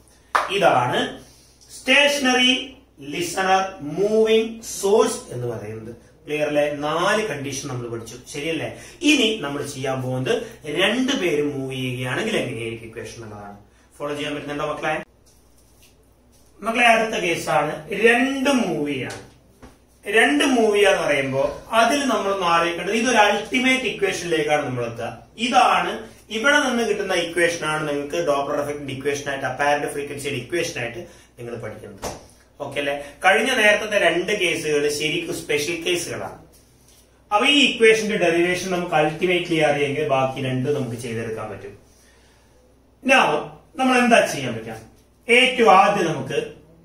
ഇതാണ് സ്റ്റേഷനറി ലിസണർ മൂവിംഗ് സോഴ്സ് എന്ന് പറയുന്നത് ക്ലിയർ നാല് കണ്ടീഷൻ നമ്മൾ പഠിച്ചു ശരിയല്ലേ ഇനി നമ്മൾ ചെയ്യാൻ പോകുന്നത് രണ്ടുപേരും മൂവ് ചെയ്യുകയാണെങ്കിൽ എങ്ങനെയായിരിക്കും ഇക്വേഷൻ എന്നുള്ളതാണ് ഫോളോ ചെയ്യാൻ പറ്റുന്നുണ്ടോ മക്കളെ മക്കളെ അടുത്ത കേസാണ് രണ്ട് മൂവിയാണ് രണ്ട് മൂവിയാന്ന് പറയുമ്പോൾ അതിൽ നമ്മൾ ഒന്ന് ആലോചിക്കേണ്ടത് ഇതൊരു അൾട്ടിമേറ്റ് ഇക്വേഷനിലേക്കാണ് നമ്മൾ എത്തുക ഇതാണ് ഇവിടെ നിന്ന് കിട്ടുന്ന ഇക്വേഷൻ ആണ് നിങ്ങൾക്ക് ഡോപ്ലർ എഫക്റ്റിന്റെ ഇക്വേഷൻ ആയിട്ട് അപ്പാരന്റ് ഫ്രീക്വൻസിയുടെ ഇക്വേഷൻ ആയിട്ട് നിങ്ങൾ പഠിക്കുന്നത് ഓക്കെ അല്ലെ കഴിഞ്ഞ നേരത്തെ രണ്ട് കേസുകൾ ശരിക്കും സ്പെഷ്യൽ കേസുകളാണ് അപ്പൊ ഈ ഇക്വേഷന്റെ ഡെറിവേഷൻ നമുക്ക് അൾട്ടിമേറ്റ്ലി അറിയെങ്കിൽ ബാക്കി രണ്ട് നമുക്ക് ചെയ്തെടുക്കാൻ പറ്റും Now, നമ്മൾ എന്താ ചെയ്യാൻ പറ്റുക ഏറ്റവും ആദ്യം നമുക്ക്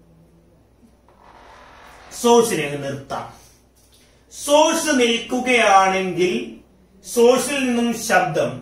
സോഴ്സിനെ അങ്ങ് നിർത്താം സോഴ്സ് നിൽക്കുകയാണെങ്കിൽ സോഴ്സിൽ നിന്നും ശബ്ദം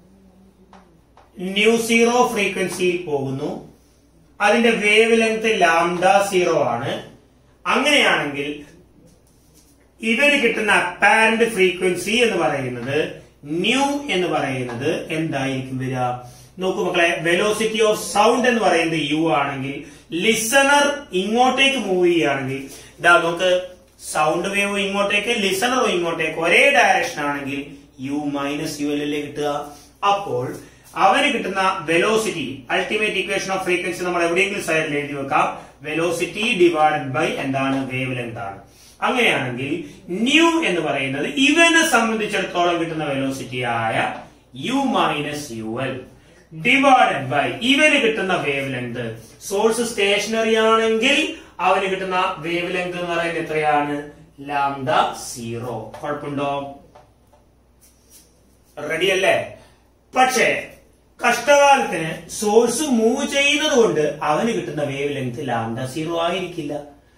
ന്യൂ സീറോ ഫ്രീക്വൻസിയിൽ പോകുന്നു അതിന്റെ വേവ് ലെങ്ത് ലാംഡ സീറോ ആണ് അങ്ങനെയാണെങ്കിൽ ഇവന് കിട്ടുന്ന അപ്പാരന്റ് ഫ്രീക്വൻസി എന്ന് പറയുന്നത് ന്യൂ എന്ന് പറയുന്നത് എന്തായിരിക്കും വരിക നോക്കൂ മക്കളെ വെലോസിറ്റി ഓഫ് സൗണ്ട് എന്ന് പറയുന്നത് യു ആണെങ്കിൽ ലിസണർ ഇങ്ങോട്ടേക്ക് മൂവ് ചെയ്യുകയാണെങ്കിൽ ഇതാ നോക്ക് സൗണ്ട് വേവ് ഇങ്ങോട്ടേക്ക് ലിസണറും ഇങ്ങോട്ടേക്ക് ഒരേ ഡയറക്ഷൻ ആണെങ്കിൽ യു മൈനസ് യു എൽ അല്ലേ കിട്ടുക അപ്പോൾ അവന് കിട്ടുന്ന velocity ultimate equation of frequency നമ്മൾ എവിടെയെങ്കിലും സൈഡിൽ എഴുതി വെക്കാം വെലോസിറ്റി ഡിവൈഡഡ് ബൈ എന്താണ് വേവ് ലെങ്ത് ആണ് അങ്ങനെയാണെങ്കിൽ ന്യൂ എന്ന് പറയുന്നത് ഇവനെ സംബന്ധിച്ചിടത്തോളം കിട്ടുന്ന വെലോസിറ്റി ആയ u minus u L divided by ഇവന് കിട്ടുന്ന വേവ് ലെങ്ത് സോഴ്സ് സ്റ്റേഷനറി ആണെങ്കിൽ അവന് കിട്ടുന്ന വേവ് ലെങ്ത് എന്ന് പറയുന്നത് എത്രയാണ് ലാംഡ സീറോ കുഴപ്പമുണ്ടോ റെഡി അല്ലേ പക്ഷേ കഷ്ടകാലത്തിന് സോഴ്സ് മൂവ് ചെയ്യുന്നത് കൊണ്ട് അവന് കിട്ടുന്ന വേവ് ലെങ്ത് ലാംഡ സീറോ ആയിരിക്കില്ല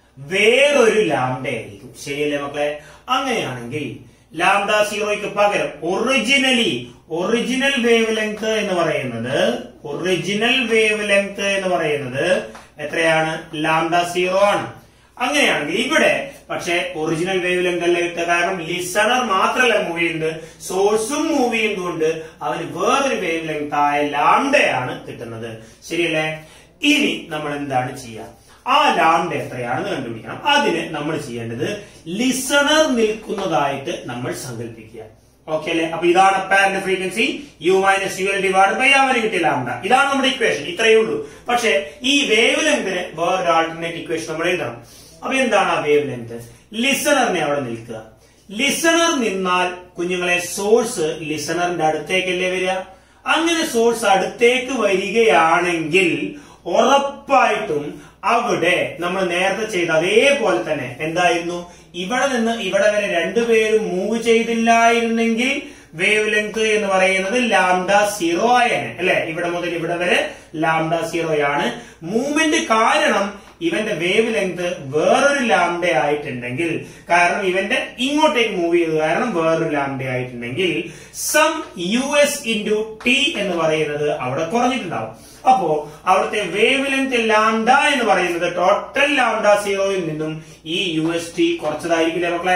വേറൊരു ലാംഡ ആയിരിക്കും ശരിയല്ലേ മക്കളെ അങ്ങനെയാണെങ്കിൽ ലാംഡ സീറോയ്ക്ക് പകരം ഒറിജിനലി ഒറിജിനൽ വേവ് ലെങ്ത് എന്ന് പറയുന്നത് ഒറിജിനൽ വേവ് ലെങ്ത് എന്ന് പറയുന്നത് എത്രയാണ് ലാംഡ സീറോ ആണ് അങ്ങനെയാണെങ്കിൽ ഇവിടെ പക്ഷെ ഒറിജിനൽ വേവ് ലെങ്ത് അല്ല കിട്ടുക കാരണം ലിസണർ മാത്രമല്ല മൂവ് ചെയ്യുന്നത് സോഴ്സും മൂവ് ചെയ്യുന്നതുകൊണ്ട് അവന് വേറൊരു വേവ് ലെങ്ത് ആയ ലാംഡയാണ് കിട്ടുന്നത് ശരിയല്ലേ ഇനി നമ്മൾ എന്താണ് ചെയ്യുക ആ ലാംഡ എത്രയാണെന്ന് കണ്ടുപിടിക്കണം അതിന് നമ്മൾ ചെയ്യേണ്ടത് ലിസണർ നിൽക്കുന്നതായിട്ട് നമ്മൾ സങ്കല്പിക്കുക ഓക്കെ അല്ലെ അപ്പൊ ഇതാണ് apparent frequency u minus u L divide by അവന് കിട്ടിയ ലാംഡ ഇതാണ് നമ്മുടെ ഇക്വേഷൻ ഇത്രയേ ഉള്ളൂ പക്ഷെ ഈ വേവ് ലെങ്തിന് വേറൊരു ആൾട്ടർനേറ്റ് ഇക്വേഷൻ നമ്മൾ എഴുതണം അപ്പൊ എന്താണ് ആ വേവ് ലെങ്ത് ലിസണറിനെ അവിടെ നിൽക്കുക ലിസണർ നിന്നാൽ കുഞ്ഞുങ്ങളെ സോഴ്സ് ലിസണറിന്റെ അടുത്തേക്കല്ലേ വരിക അങ്ങനെ സോഴ്സ് അടുത്തേക്ക് വരികയാണെങ്കിൽ ഉറപ്പായിട്ടും അവിടെ നമ്മൾ നേരത്തെ ചെയ്ത അതേപോലെ തന്നെ എന്തായിരുന്നു ഇവിടെ നിന്ന് ഇവിടെ വരെ രണ്ടുപേരും മൂവ് ചെയ്തില്ലായിരുന്നെങ്കിൽ വേവ് ലെങ്ത് എന്ന് പറയുന്നത് ലാംഡ സീറോ ആയേനെ അല്ലെ ഇവിടെ മുതൽ ഇവിടെ വരെ ലാംഡ സീറോ ആണ് മൂവ്മെന്റ് കാരണം ഇവന്റെ വേവ് ലെങ്ത് വേറൊരു ലാംഡ ആയിട്ടുണ്ടെങ്കിൽ കാരണം ഇവന്റെ ഇങ്ങോട്ടേക്ക് മൂവ് ചെയ്തത് കാരണം വേറൊരു ലാംഡ ആയിട്ടുണ്ടെങ്കിൽ some u S into T എന്ന് പറയുന്നത് അവിടെ കുറഞ്ഞിട്ടുണ്ടാവും അപ്പോ അവിടുത്തെ വേവ് ലെങ്ത് ലാംഡ എന്ന് പറയുന്നത് ടോട്ടൽ ലാംഡ സീറോയിൽ നിന്നും ഈ യു എസ് ടി കുറച്ചതായിരിക്കില്ലേ മക്കളെ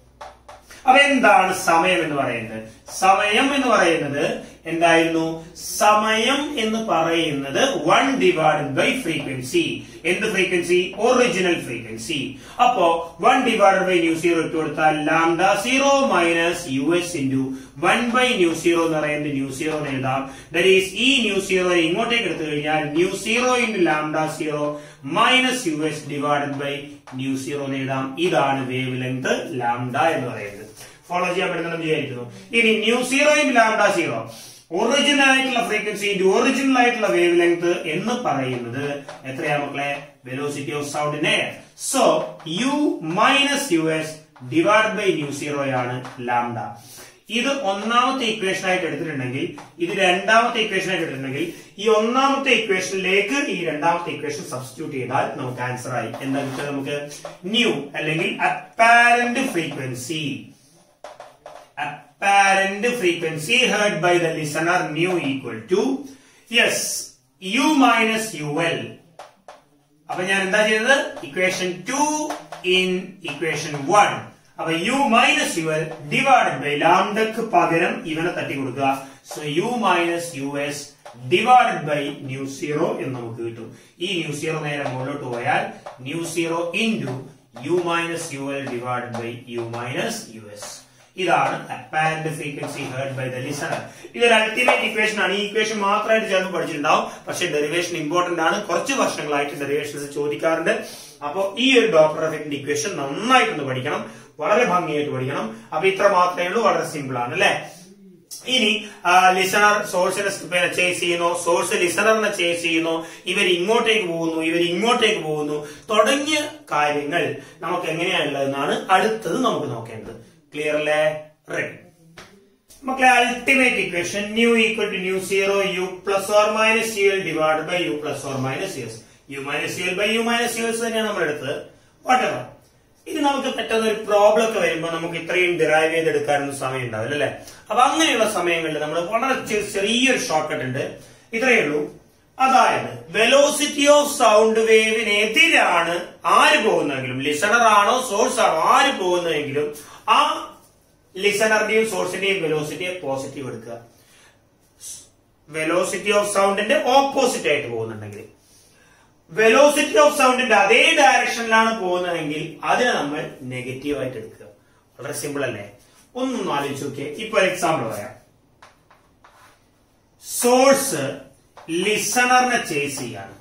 അപ്പൊ എന്താണ് സമയം എന്ന് പറയുന്നത് സമയം എന്ന് പറയുന്നത് എന്തായിരുന്നു സമയം എന്ന് പറയുന്നത് വൺ ഡിവൈഡഡ് ബൈ ഫ്രീക്വൻസി എന്ത് ഫ്രീക്വൻസി ഒറിജിനൽ ഫ്രീക്വൻസി അപ്പോ one divided by nu zero ഇട്ട് കൊടുത്താൽ lambda zero minus u S into one by nu zero എന്ന് പറയുന്നത് ന്യൂ സീറോ എന്ന് എഴുതാം ദറ്റ് ഈസ് ഈ ന്യൂ സീറോ ഇങ്ങോട്ടേക്ക് എടുത്തു കഴിഞ്ഞാൽ nu zero into lambda zero minus u S divided by nu zero എന്ന് എഴുതാം ഇതാണ് വേവ് ലെങ്ത് ലാംഡ എന്ന് പറയുന്നത് ഫോളോ ചെയ്യാൻ പറ്റുന്നുണ്ടെന്ന് വിചാരിക്കുന്നു ഇനി nu zero into lambda zero original ആയിട്ടുള്ള ഫ്രീക്വൻസി ഇൻറ്റു ഒറിജിനൽ ആയിട്ടുള്ള വേവ് ലെങ്ത് എന്ന് പറയുന്നത് എത്രയാ മക്കളെ velocity of sound in air so u minus u S divide by nu zero ആണ് ലാംഡ ഇത് ഒന്നാമത്തെ ഇക്വേഷൻ ആയിട്ട് എടുത്തിട്ടുണ്ടെങ്കിൽ ഇത് രണ്ടാമത്തെ ഇക്വേഷൻ ആയിട്ട് എടുത്തിട്ടുണ്ടെങ്കിൽ ഈ ഒന്നാമത്തെ ഇക്വേഷനിലേക്ക് ഈ രണ്ടാമത്തെ ഇക്വേഷൻ സബ്സ്റ്റിറ്റ്യൂട്ട് ചെയ്താൽ നമുക്ക് ആൻസർ ആയി എന്താ കിട്ടുക നമുക്ക് ന്യൂ അല്ലെങ്കിൽ apparent frequency apparent frequency heard by the listener mu equal to yes u minus ul അപ്പൊ ഞാൻ എന്താ ചെയ്തത് equation two in equation one അപ്പൊ u minus u L divided by ലാംഡക്ക് പകരം ഇവനെ തട്ടി കൊടുക്കുക so u minus u S divided by nu zero എന്ന് നമുക്ക് കിട്ടും ഈ ന്യൂ സീറോ നേരെ മുകളിലോട്ട് പോയാൽ nu zero into u minus u L divided by u minus u S ഇതാണ് apparent frequency heard by the listener ഇതൊരു അൾട്ടിമേറ്റ് ഇക്വേഷൻ ആണ് ഈ ഇക്വേഷൻ മാത്രമായിട്ട് ചിലപ്പോൾ പഠിച്ചിട്ടുണ്ടാവും പക്ഷേ ഡെറിവേഷൻ ഇമ്പോർട്ടന്റ് ആണ് കുറച്ച് വർഷങ്ങളായിട്ട് ഡെറിവേഷൻസ് ചോദിക്കാറുണ്ട് അപ്പോൾ ഈ ഒരു ഡോക്ടർ എഫക്റ്റിന്റെ ഇക്വേഷൻ നന്നായിട്ടൊന്ന് പഠിക്കണം വളരെ ഭംഗിയായിട്ട് പഠിക്കണം അപ്പൊ ഇത്ര മാത്രമേ ഉള്ളൂ വളരെ സിമ്പിൾ ആണ് അല്ലെ ഇനി ലിസണർ സോഴ്സിനെ ചേസ് ചെയ്യുന്നു സോഴ്സ് ലിസണറിനെ ചേസ് ചെയ്യുന്നു ഇവർ ഇങ്ങോട്ടേക്ക് പോകുന്നു ഇവർ ഇങ്ങോട്ടേക്ക് പോകുന്നു തുടങ്ങിയ കാര്യങ്ങൾ നമുക്ക് എങ്ങനെയാണുള്ളതെന്നാണ് അടുത്തത് നമുക്ക് നോക്കേണ്ടത് ക്ലിയർ അല്ലേ റെഡി മക്കളെ ultimate equation nu equal to nu zero u plus or minus u L divide by u plus or minus u S u minus u L by u minus u S തന്നെയാണ് നമ്മൾ എടുത്തത് whatever ഇത് നമുക്ക് പെട്ടെന്ന് ഒരു problem ഒക്കെ വരുമ്പോൾ നമുക്ക് ഇത്രയും ഡിറൈവ് ചെയ്തെടുക്കാനൊന്നും സമയം ഉണ്ടാവില്ല അല്ലെ അപ്പൊ അങ്ങനെയുള്ള സമയങ്ങളിൽ നമ്മൾ വളരെ ചെ- ചെറിയൊരു ഷോർട്ട് കട്ട് ഉണ്ട് ഇത്രയേ ഉള്ളൂ അതായത് വെലോസിറ്റി ഓഫ് സൗണ്ട് വേവിനെതിരാണ് ആര് പോകുന്നതെങ്കിലും ലിസണർ ആണോ സോഴ്സ് ആണോ ആര് പോകുന്നതെങ്കിലും ആ ലിസണറിന്റെയും സോഴ്സിന്റെയും വെലോസിറ്റിയെ പോസിറ്റീവ് എടുക്കുക വെലോസിറ്റി ഓഫ് സൗണ്ടിന്റെ ഓപ്പോസിറ്റ് ആയിട്ട് പോകുന്നുണ്ടെങ്കിൽ വെലോസിറ്റി ഓഫ് സൗണ്ടിന്റെ അതേ ഡയറക്ഷനിലാണ് പോകുന്നതെങ്കിൽ അതിനെ നമ്മൾ നെഗറ്റീവ് ആയിട്ട് എടുക്കുക വളരെ സിമ്പിൾ അല്ലേ ഒന്നും ആലോചിച്ച് നോക്കിയേ ഇപ്പൊ ഒരു എക്സാമ്പിൾ പറയാം സോഴ്സ് ലിസണറിനെ ചേസ് ചെയ്യാണ്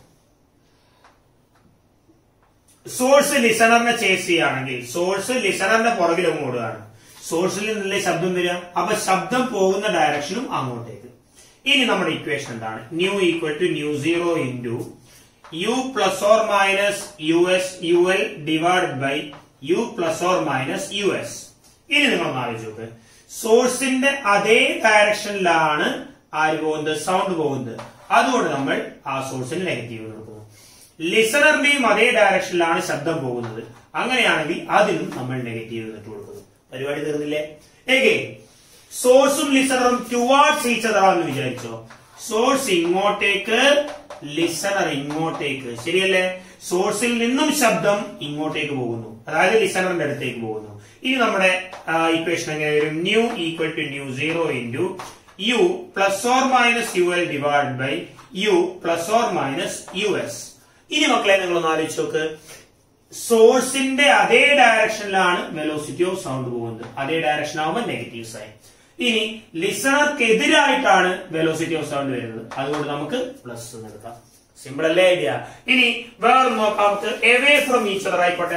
സോഴ്സ് ലിസണറിനെ ചേസ് ചെയ്യുകയാണെങ്കിൽ സോഴ്സ് ലിസണറിന്റെ പുറകിൽ ഓടുകയാണ് സോഴ്സിൽ നിന്നല്ലേ ശബ്ദം വരിക അപ്പൊ ശബ്ദം പോകുന്ന ഡയറക്ഷനും അങ്ങോട്ടേക്ക് ഇനി നമ്മുടെ ഇക്വേഷൻ എന്താണ് nu equal to nu zero into u plus or minus u S u L divide by u plus or minus u S ഇനി നിങ്ങൾ ഒന്ന് ആലോചിച്ച് നോക്ക് സോഴ്സിന്റെ അതേ ഡയറക്ഷനിലാണ് ആര് പോകുന്നത് സൗണ്ട് പോകുന്നത് അതുകൊണ്ട് നമ്മൾ ആ സോഴ്സിന് നെഗറ്റീവ് കൊടുക്കുന്നു ലിസണറിന്റെയും അതേ ഡയറക്ഷനിലാണ് ശബ്ദം പോകുന്നത് അങ്ങനെയാണെങ്കിൽ അതിനും നമ്മൾ നെഗറ്റീവ് ഇട്ട് കൊടുക്കുന്നു പരിപാടി തീർന്നില്ലേ ഏകെ സോഴ്സും ലിസണറും ടുവാർഡ്സ് ഈച്ച് അതറാന്ന് വിചാരിച്ചോ സോഴ്സ് ഇങ്ങോട്ടേക്ക് ലിസണർ ഇങ്ങോട്ടേക്ക് ശരിയല്ലേ സോഴ്സിൽ നിന്നും ശബ്ദം ഇങ്ങോട്ടേക്ക് പോകുന്നു അതായത് ലിസണറിന്റെ അടുത്തേക്ക് പോകുന്നു ഇനി നമ്മുടെ ഇക്വേഷൻ എങ്ങനെ വരും nu equal to nu zero into u plus or minus u L divide by u plus or minus u S ഇനി മക്കളെ നിങ്ങളൊന്ന് ആലോചിച്ച് നോക്ക് സോഴ്സിന്റെ അതേ ഡയറക്ഷനിലാണ് വെലോസിറ്റി ഓഫ് സൗണ്ട് പോകുന്നത് അതേ ഡയറക്ഷൻ ആവുമ്പോൾ നെഗറ്റീവ് സൈൻ ഇനി ലിസണർക്ക് എതിരായിട്ടാണ് വെലോസിറ്റി ഓഫ് സൗണ്ട് വരുന്നത് അതുകൊണ്ട് നമുക്ക് പ്ലസ് എന്ന് എടുക്കാം സിമ്പിൾ അല്ലേ ഐഡിയ ഇനി വേറെ നോക്കാം നമുക്ക് എവേ ഫ്രം ഈച്ച് അതർ ആയിക്കോട്ടെ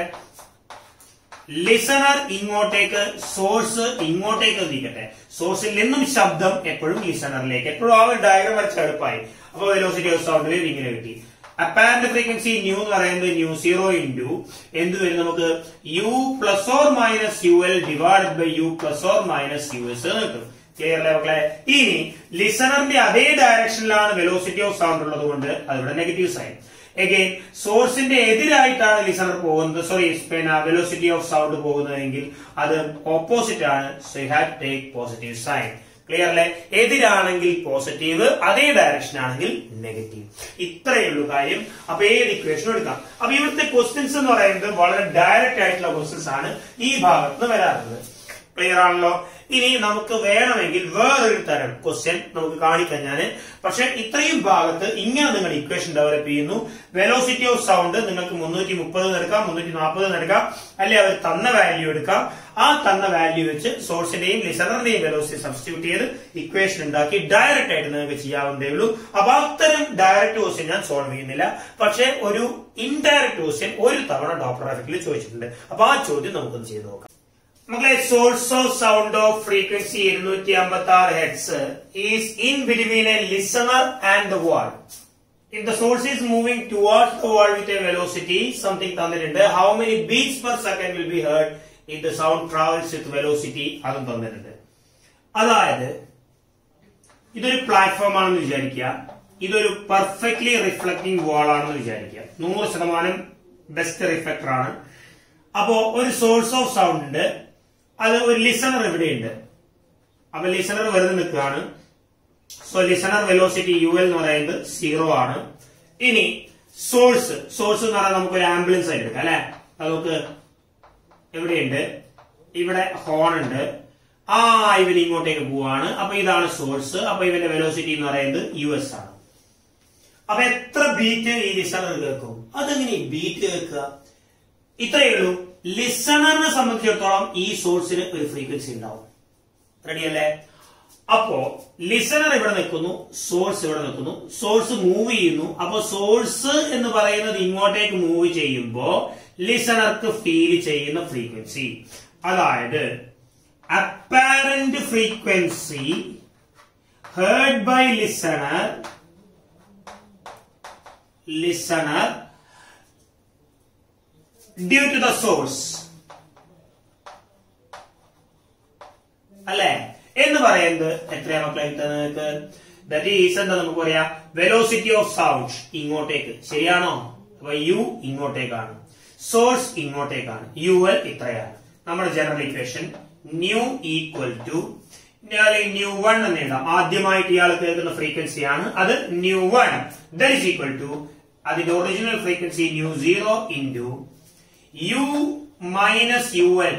ലിസണർ ഇങ്ങോട്ടേക്ക് സോഴ്സ് ഇങ്ങോട്ടേക്ക് നീക്കട്ടെ സോഴ്സിൽ നിന്നും ശബ്ദം എപ്പോഴും ലിസണറിലേക്ക് എപ്പോഴും ആ ഒരു ഡയഗ്രം വരച്ച എളുപ്പമായി അപ്പൊ വെലോസിറ്റി ഓഫ് സൗണ്ട് വേവ് ഇങ്ങനെ കിട്ടി അപ്പാരന്റ് ഫ്രീക്വൻസി ന്യൂ എന്ന് പറയുന്നത് ന്യൂ സീറോ ഇൻറ്റു എന്ത് വരും നമുക്ക് u plus or minus u L divide by u plus or minus u S കിട്ടും ക്ലിയർ അല്ലേ മക്കളെ ഇനി ലിസണറിന്റെ അതേ ഡയറക്ഷനിലാണ് വെലോസിറ്റി ഓഫ് സൗണ്ട് ഉള്ളത് കൊണ്ട് അതിവിടെ നെഗറ്റീവ് സൈൻ എഗെയിൻ സോഴ്സിന്റെ എതിരായിട്ടാണ് ലിസണർ പോകുന്നത് സോറി പിന്നെ വെലോസിറ്റി ഓഫ് സൗണ്ട് പോകുന്നതെങ്കിൽ അത് ഓപ്പോസിറ്റ് ആണ് so you have take positive sign clear അല്ലേ എതിരാണെങ്കിൽ പോസിറ്റീവ് അതേ ഡയറക്ഷൻ ആണെങ്കിൽ നെഗറ്റീവ് ഇത്രയേ ഉള്ളൂ കാര്യം അപ്പൊ ഏത് ഇക്വേഷൻ എടുക്കാം അപ്പൊ ഇവിടുത്തെ ക്വസ്റ്റ്യൻസ് എന്ന് പറയുന്നത് വളരെ ഡയറക്റ്റ് ആയിട്ടുള്ള ക്വസ്റ്റ്യൻസ് ആണ് ഈ ഭാഗത്ത് നിന്ന് വരാറുള്ളത് ക്ലിയർ ആണല്ലോ ഇനി നമുക്ക് വേണമെങ്കിൽ വേറൊരു തരം ക്വസ്റ്റ്യൻ നമുക്ക് കാണിക്കാം ഞാന് പക്ഷെ ഇത്രയും ഭാഗത്ത് ഇങ്ങനെ നിങ്ങൾ ഇക്വേഷൻ ഡെവലപ്പ് ചെയ്യുന്നു വെലോസിറ്റി ഓഫ് സൗണ്ട് നിങ്ങൾക്ക് മുന്നൂറ്റി മുപ്പത് എടുക്കാം മുന്നൂറ്റി നാൽപ്പത് എടുക്കാം അല്ലെ അവർ തന്ന വാല്യൂ എടുക്കാം ആ തന്ന വാല്യൂ വെച്ച് സോഴ്സിന്റെയും ലിസണറിന്റെയും വെലോസിറ്റി സബ്സ്റ്റിറ്റ്യൂട്ട് ചെയ്ത് ഇക്വേഷൻ ഉണ്ടാക്കി ഡയറക്റ്റ് ആയിട്ട് നിങ്ങൾക്ക് ചെയ്യാവുന്നതേ ഉള്ളൂ അപ്പൊ അത്തരം ഡയറക്റ്റ് ക്വസ്റ്റ്യൻ ഞാൻ സോൾവ് ചെയ്യുന്നില്ല പക്ഷെ ഒരു ഇൻഡയറക്റ്റ് ക്വസ്റ്റ്യൻ ഒരു തവണ ഡോക്ടർ അഫക്റ്റിൽ ചോദിച്ചിട്ടുണ്ട് അപ്പൊ ആ ചോദ്യം നമുക്കൊന്ന് ചെയ്ത് നോക്കാം മക്കളെ source of sound of frequency ഇരുന്നൂറ്റി അമ്പത്തി ആറ് hertz is in between a listener and the wall if the source is moving towards the wall with a velocity something തന്നിട്ടുണ്ട് how many beats per second will be heard if the sound travels with velocity അതും തന്നിട്ടുണ്ട് അതായത് ഇതൊരു platform ആണെന്ന് വിചാരിക്കുക ഇതൊരു perfectly reflecting വാൾ ആണെന്ന് വിചാരിക്കുക നൂറ് ശതമാനം ബെസ്റ്റ് റിഫ്ലക്ടർ ആണ് അപ്പോ ഒരു സോഴ്സ് ഓഫ് സൗണ്ട് ഉണ്ട് അത് ഒരു ലിസണർ ഇവിടെയുണ്ട് അപ്പൊ ലിസണർ വെറുതെ നിൽക്കുകയാണ് so listener velocity u L എന്ന് പറയുന്നത് സീറോ ആണ് ഇനി സോഴ്സ് സോഴ്സ് എന്ന് പറഞ്ഞാൽ നമുക്ക് ഒരു ആംബുലൻസ് ആയിട്ട് എടുക്കാം അല്ലെ അത് നമുക്ക് എവിടെയുണ്ട് ഇവിടെ ഹോൺ ഉണ്ട് ആ ഇവൻ ഇങ്ങോട്ടേക്ക് പോവാണ് അപ്പൊ ഇതാണ് സോഴ്സ് അപ്പൊ ഇവന്റെ വെലോസിറ്റി എന്ന് പറയുന്നത് യു എസ് ആണ് അപ്പൊ എത്ര ബീറ്റ് ഈ ലിസണർ കേൾക്കും അതെങ്ങനെ ബീറ്റ് കേൾക്കുക ഇത്രയേ ഉള്ളൂ ലിസണറിനെ സംബന്ധിച്ചിടത്തോളം ഈ സോഴ്സിന് ഒരു ഫ്രീക്വൻസി ഉണ്ടാവും റെഡി അല്ലേ അപ്പോ ലിസണർ ഇവിടെ നിൽക്കുന്നു സോഴ്സ് ഇവിടെ നിൽക്കുന്നു സോഴ്സ് മൂവ് ചെയ്യുന്നു അപ്പോ സോഴ്സ് എന്ന് പറയുന്നത് ഇങ്ങോട്ടേക്ക് മൂവ് ചെയ്യുമ്പോ ലിസണർക്ക് ഫീൽ ചെയ്യുന്ന ഫ്രീക്വൻസി അതായത് apparent frequency heard by listener listener due to the source അല്ലേ എന്ന് പറയുന്നത് എത്രയാ മക്കളെ കിട്ടുന്നത് നിങ്ങൾക്ക് ദാറ്റ് ഈസ് എന്താ നമുക്ക് പറയാം വെലോസിറ്റി ഓഫ് സൗണ്ട് ഇങ്ങോട്ടേക്ക് ശരിയാണോ അപ്പൊ യു ഇങ്ങോട്ടേക്കാണ് സോഴ്സ് ഇങ്ങോട്ടേക്കാണ് യു എൽ ഇത്രയാണ് നമ്മുടെ general equation nu equal to nu one എന്ന് എഴുതാം ആദ്യമായിട്ട് ഇയാൾ കേൾക്കുന്ന ഫ്രീക്വൻസിയാണ് അത് nu one that is equal to അതിന്റെ original frequency nu zero into u minus u L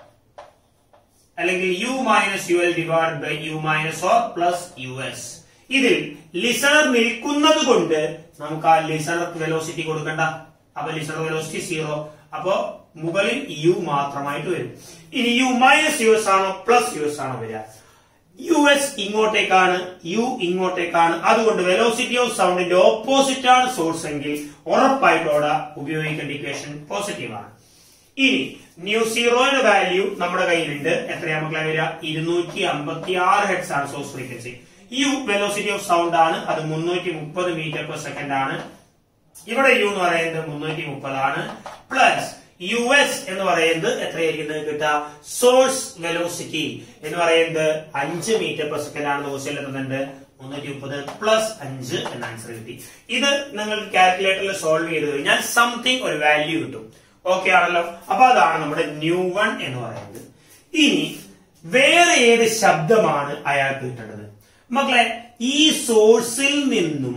അല്ലെങ്കിൽ u minus u L divide by u minus or plus u S ഇതിൽ ലിസണർ നിൽക്കുന്നത് കൊണ്ട് നമുക്ക് ആ ലിസണർക്ക് വെലോസിറ്റി കൊടുക്കണ്ട അപ്പൊ ലിസണർ വെലോസിറ്റി സീറോ അപ്പോ മുകളിൽ യു മാത്രമായിട്ട് വരും ഇനി യു മൈനസ് യു എസ് ആണോ പ്ലസ് യു എസ് ആണോ വരിക യു എസ് ഇങ്ങോട്ടേക്കാണ് യു ഇങ്ങോട്ടേക്കാണ് അതുകൊണ്ട് വെലോസിറ്റി ഓഫ് സൗണ്ടിന്റെ ഓപ്പോസിറ്റ് ആണ് സോഴ്സ് എങ്കിൽ ഉറപ്പായിട്ടും അവിടെ ഉപയോഗിക്കേണ്ട ഇക്വേഷൻ പോസിറ്റീവ് ആണ് ഇനി ന്യൂ സീറോയുടെ വാല്യൂ നമ്മുടെ കയ്യിലുണ്ട് എത്രയാ മക്കളെ വരിക ഇരുന്നൂറ്റി അമ്പത്തി ആറ് ഹെഡ്സ് ആണ് source frequency u velocity of sound ആണ് അത് മുന്നൂറ്റി മുപ്പത് മീറ്റർ പെർ സെക്കൻഡ് ആണ് ഇവിടെ യു എന്ന് പറയുന്നത് മുന്നൂറ്റി മുപ്പതാണ് പ്ലസ് യു എസ് എന്ന് പറയുന്നത് എത്രയായിരിക്കും കിട്ടുക സോഴ്സ് വെലോസിറ്റി എന്ന് പറയുന്നത് അഞ്ച് മീറ്റർ പെർ സെക്കൻഡ് ആണ് ക്വസ്റ്റ്യൻ എത്തുന്നുണ്ട് മുന്നൂറ്റി മുപ്പത് പ്ലസ് അഞ്ച് എന്ന ആൻസർ കിട്ടി ഇത് നിങ്ങൾ കാൽക്കുലേറ്ററിൽ സോൾവ് ചെയ്ത് കഴിഞ്ഞാൽ സംതിങ് ഒരു വാല്യൂ കിട്ടും ഓക്കെ ആണല്ലോ അപ്പൊ അതാണ് നമ്മുടെ ന്യൂ വൺ എന്ന് പറയുന്നത് ഇനി വേറെ ഏത് ശബ്ദമാണ് അയാൾക്ക് കിട്ടേണ്ടത് മക്കളെ ഈ സോഴ്സിൽ നിന്നും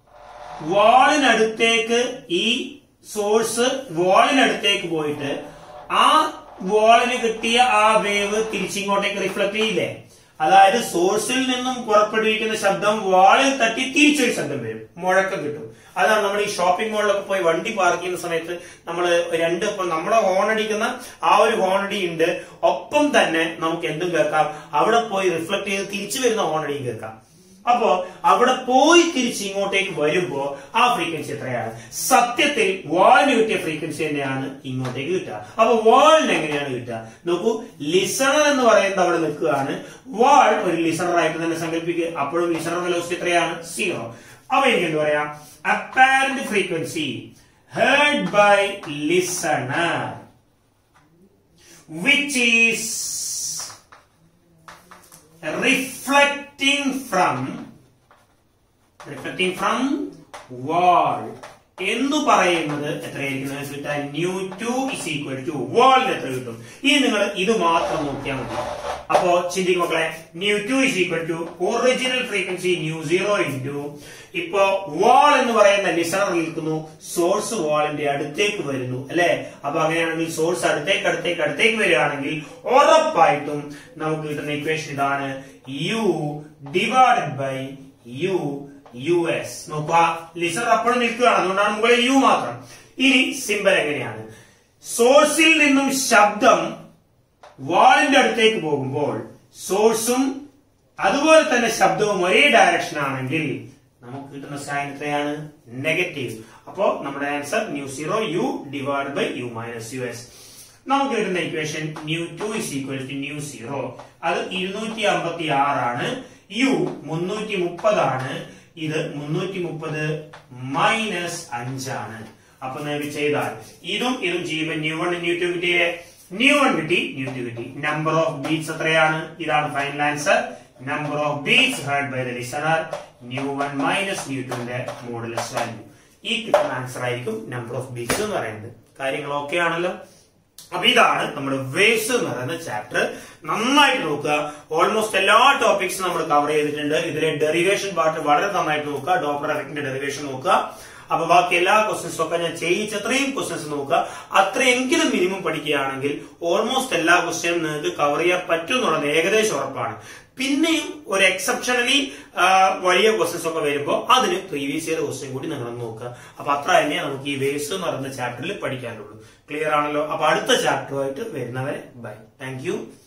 വാളിനടുത്തേക്ക് ഈ സോഴ്സ് വാളിനടുത്തേക്ക് പോയിട്ട് ആ വാളിന് കിട്ടിയ ആ വേവ് തിരിച്ചിങ്ങോട്ടേക്ക് റിഫ്ലക്ട് ചെയ്യില്ലേ അതായത് സോഴ്സിൽ നിന്നും പുറപ്പെടുവിക്കുന്ന ശബ്ദം വാളിൽ തട്ടി തിരിച്ചൊരു ശബ്ദം വരും മുഴക്കം കിട്ടും അതാണ് നമ്മൾ ഈ ഷോപ്പിംഗ് മാളിലൊക്കെ പോയി വണ്ടി പാർക്ക് ചെയ്യുന്ന സമയത്ത് നമ്മൾ രണ്ട് ഇപ്പം നമ്മളെ ഹോൺ അടിക്കുന്ന ആ ഒരു ഹോൺ അടി ഉണ്ട് ഒപ്പം തന്നെ നമുക്ക് എന്തും കേൾക്കാം അവിടെ പോയി റിഫ്ലക്ട് ചെയ്ത് തിരിച്ചു വരുന്ന ഹോൺ അടിയും കേൾക്കാം അപ്പോ അവിടെ പോയി തിരിച്ച് ഇങ്ങോട്ടേക്ക് വരുമ്പോ ആ ഫ്രീക്വൻസി എത്രയാണ് സത്യത്തിൽ വാളിന് കിട്ടിയ ഫ്രീക്വൻസി തന്നെയാണ് ഇങ്ങോട്ടേക്ക് കിട്ടുക അപ്പൊ വാളിന് എങ്ങനെയാണ് കിട്ടുക നോക്കൂ ലിസണർ എന്ന് പറയുന്നത് അവിടെ നിൽക്കുകയാണ് വാൾ ഒരു ലിസണർ ആയിട്ട് തന്നെ സങ്കല്പിക്കുക അപ്പോഴും ലിസണർ വെലോസിറ്റി എത്രയാണ് സീറോ അപ്പൊ എനിക്ക് എന്ത് പറയാം apparent frequency heard by listener which is reflecting from reflecting from wall എന്ന് പറയുന്നത് എത്രയായിരിക്കും കിട്ടാൻ nu two is equal to വാളിന് എത്ര കിട്ടും ഇനി നിങ്ങൾ ഇത് മാത്രം നോക്കിയാൽ മതി അപ്പോ ചിന്തിക്കും മക്കളെ nu two is equal to original frequency nu zero into ഇപ്പോ വാൾ എന്ന് പറയുന്ന ലിസണർ നിൽക്കുന്നു സോഴ്സ് വാളിന്റെ അടുത്തേക്ക് വരുന്നു അല്ലെ അപ്പൊ അങ്ങനെയാണെങ്കിൽ സോഴ്സ് അടുത്തേക്ക് അടുത്തേക്ക് അടുത്തേക്ക് വരികയാണെങ്കിൽ ഉറപ്പായിട്ടും നമുക്ക് കിട്ടുന്ന ഇക്വേഷൻ ഇതാണ് u divided by u u S നോക്കുക ലിസണർ അപ്പോഴും നിൽക്കുകയാണ് അതുകൊണ്ടാണ് മുകളിൽ യു മാത്രം ഇനി സിമ്പൽ എങ്ങനെയാണ് സോഴ്സിൽ നിന്നും ശബ്ദം വാളിന്റെ അടുത്തേക്ക് പോകുമ്പോൾ സോഴ്സും അതുപോലെ തന്നെ ശബ്ദവും ഒരേ ഡയറക്ഷൻ ആണെങ്കിൽ നമുക്ക് കിട്ടുന്ന സൈൻ എത്രയാണ് നെഗറ്റീവ് അപ്പോ നമ്മുടെ answer nu zero u divide by u minus u S നമുക്ക് കിട്ടുന്ന equation nu two is equal to nu zero അത് ഇരുന്നൂറ്റി അമ്പത്തി ആറാണ് യു മുന്നൂറ്റി മുപ്പതാണ് ഇത് മുന്നൂറ്റി മുപ്പത് മൈനസ് അഞ്ചാണ് അപ്പൊ നിങ്ങൾക്ക് ചെയ്താൽ ഇതും ഇതും ചെയ്യുമ്പോൾ ന്യൂ വൺ ന്യൂ ടു കിട്ടിയേ ന്യൂ വൺ കിട്ടി ന്യൂ ടു കിട്ടി നമ്പർ ഓഫ് ബീറ്റ്സ് എത്രയാണ് ഇതാണ് final answer number of beats heard by the listener nu one minus nu ടുവിന്റെ മോഡുലസ് വാല്യൂ ഈ കിട്ടുന്ന ആൻസർ ആയിരിക്കും നമ്പർ ഓഫ് ബീറ്റ്സ് എന്ന് പറയുന്നത് കാര്യങ്ങൾ ഓക്കെ ആണല്ലോ അപ്പൊ ഇതാണ് നമ്മുടെ വേവ്സ് എന്ന് പറയുന്ന ചാപ്റ്റർ നന്നായിട്ട് നോക്കുക ഓൾമോസ്റ്റ് എല്ലാ ടോപ്പിക്സും നമ്മൾ കവർ ചെയ്തിട്ടുണ്ട് ഇതിലെ ഡെറിവേഷൻ പാർട്ട് വളരെ നന്നായിട്ട് നോക്കുക ഡോക്ടർ എഫക്റ്റിന്റെ ഡെറിവേഷൻ നോക്കുക അപ്പൊ ബാക്കി എല്ലാ ക്വസ്റ്റ്യൻസും ഒക്കെ ഞാൻ ചെയ്യിച്ച അത്രയും ക്വസ്റ്റ്യൻസ് നോക്കുക അത്രയെങ്കിലും മിനിമം പഠിക്കുകയാണെങ്കിൽ ഓൾമോസ്റ്റ് എല്ലാ ക്വസ്റ്റ്യനും നിങ്ങൾക്ക് കവർ ചെയ്യാൻ പറ്റും എന്നുള്ളത് ഏകദേശം ഉറപ്പാണ് പിന്നെയും ഒരു എക്സെപ്ഷണലി വലിയ ക്വസ്റ്റ്യൻസ് ഒക്കെ വരുമ്പോൾ അതിന് പ്രീവിയസ് ഇയർ ക്വസ്റ്റ്യൻ കൂടി നിങ്ങൾ നോക്കുക അപ്പൊ അത്ര തന്നെ നമുക്ക് ഈ വേഴ്സ് എന്ന് പറയുന്ന ചാപ്റ്ററിൽ പഠിക്കാനുള്ളൂ ക്ലിയർ ആണല്ലോ അപ്പൊ അടുത്ത ചാപ്റ്ററുമായിട്ട് വരുന്നവരെ ബൈ താങ്ക് യു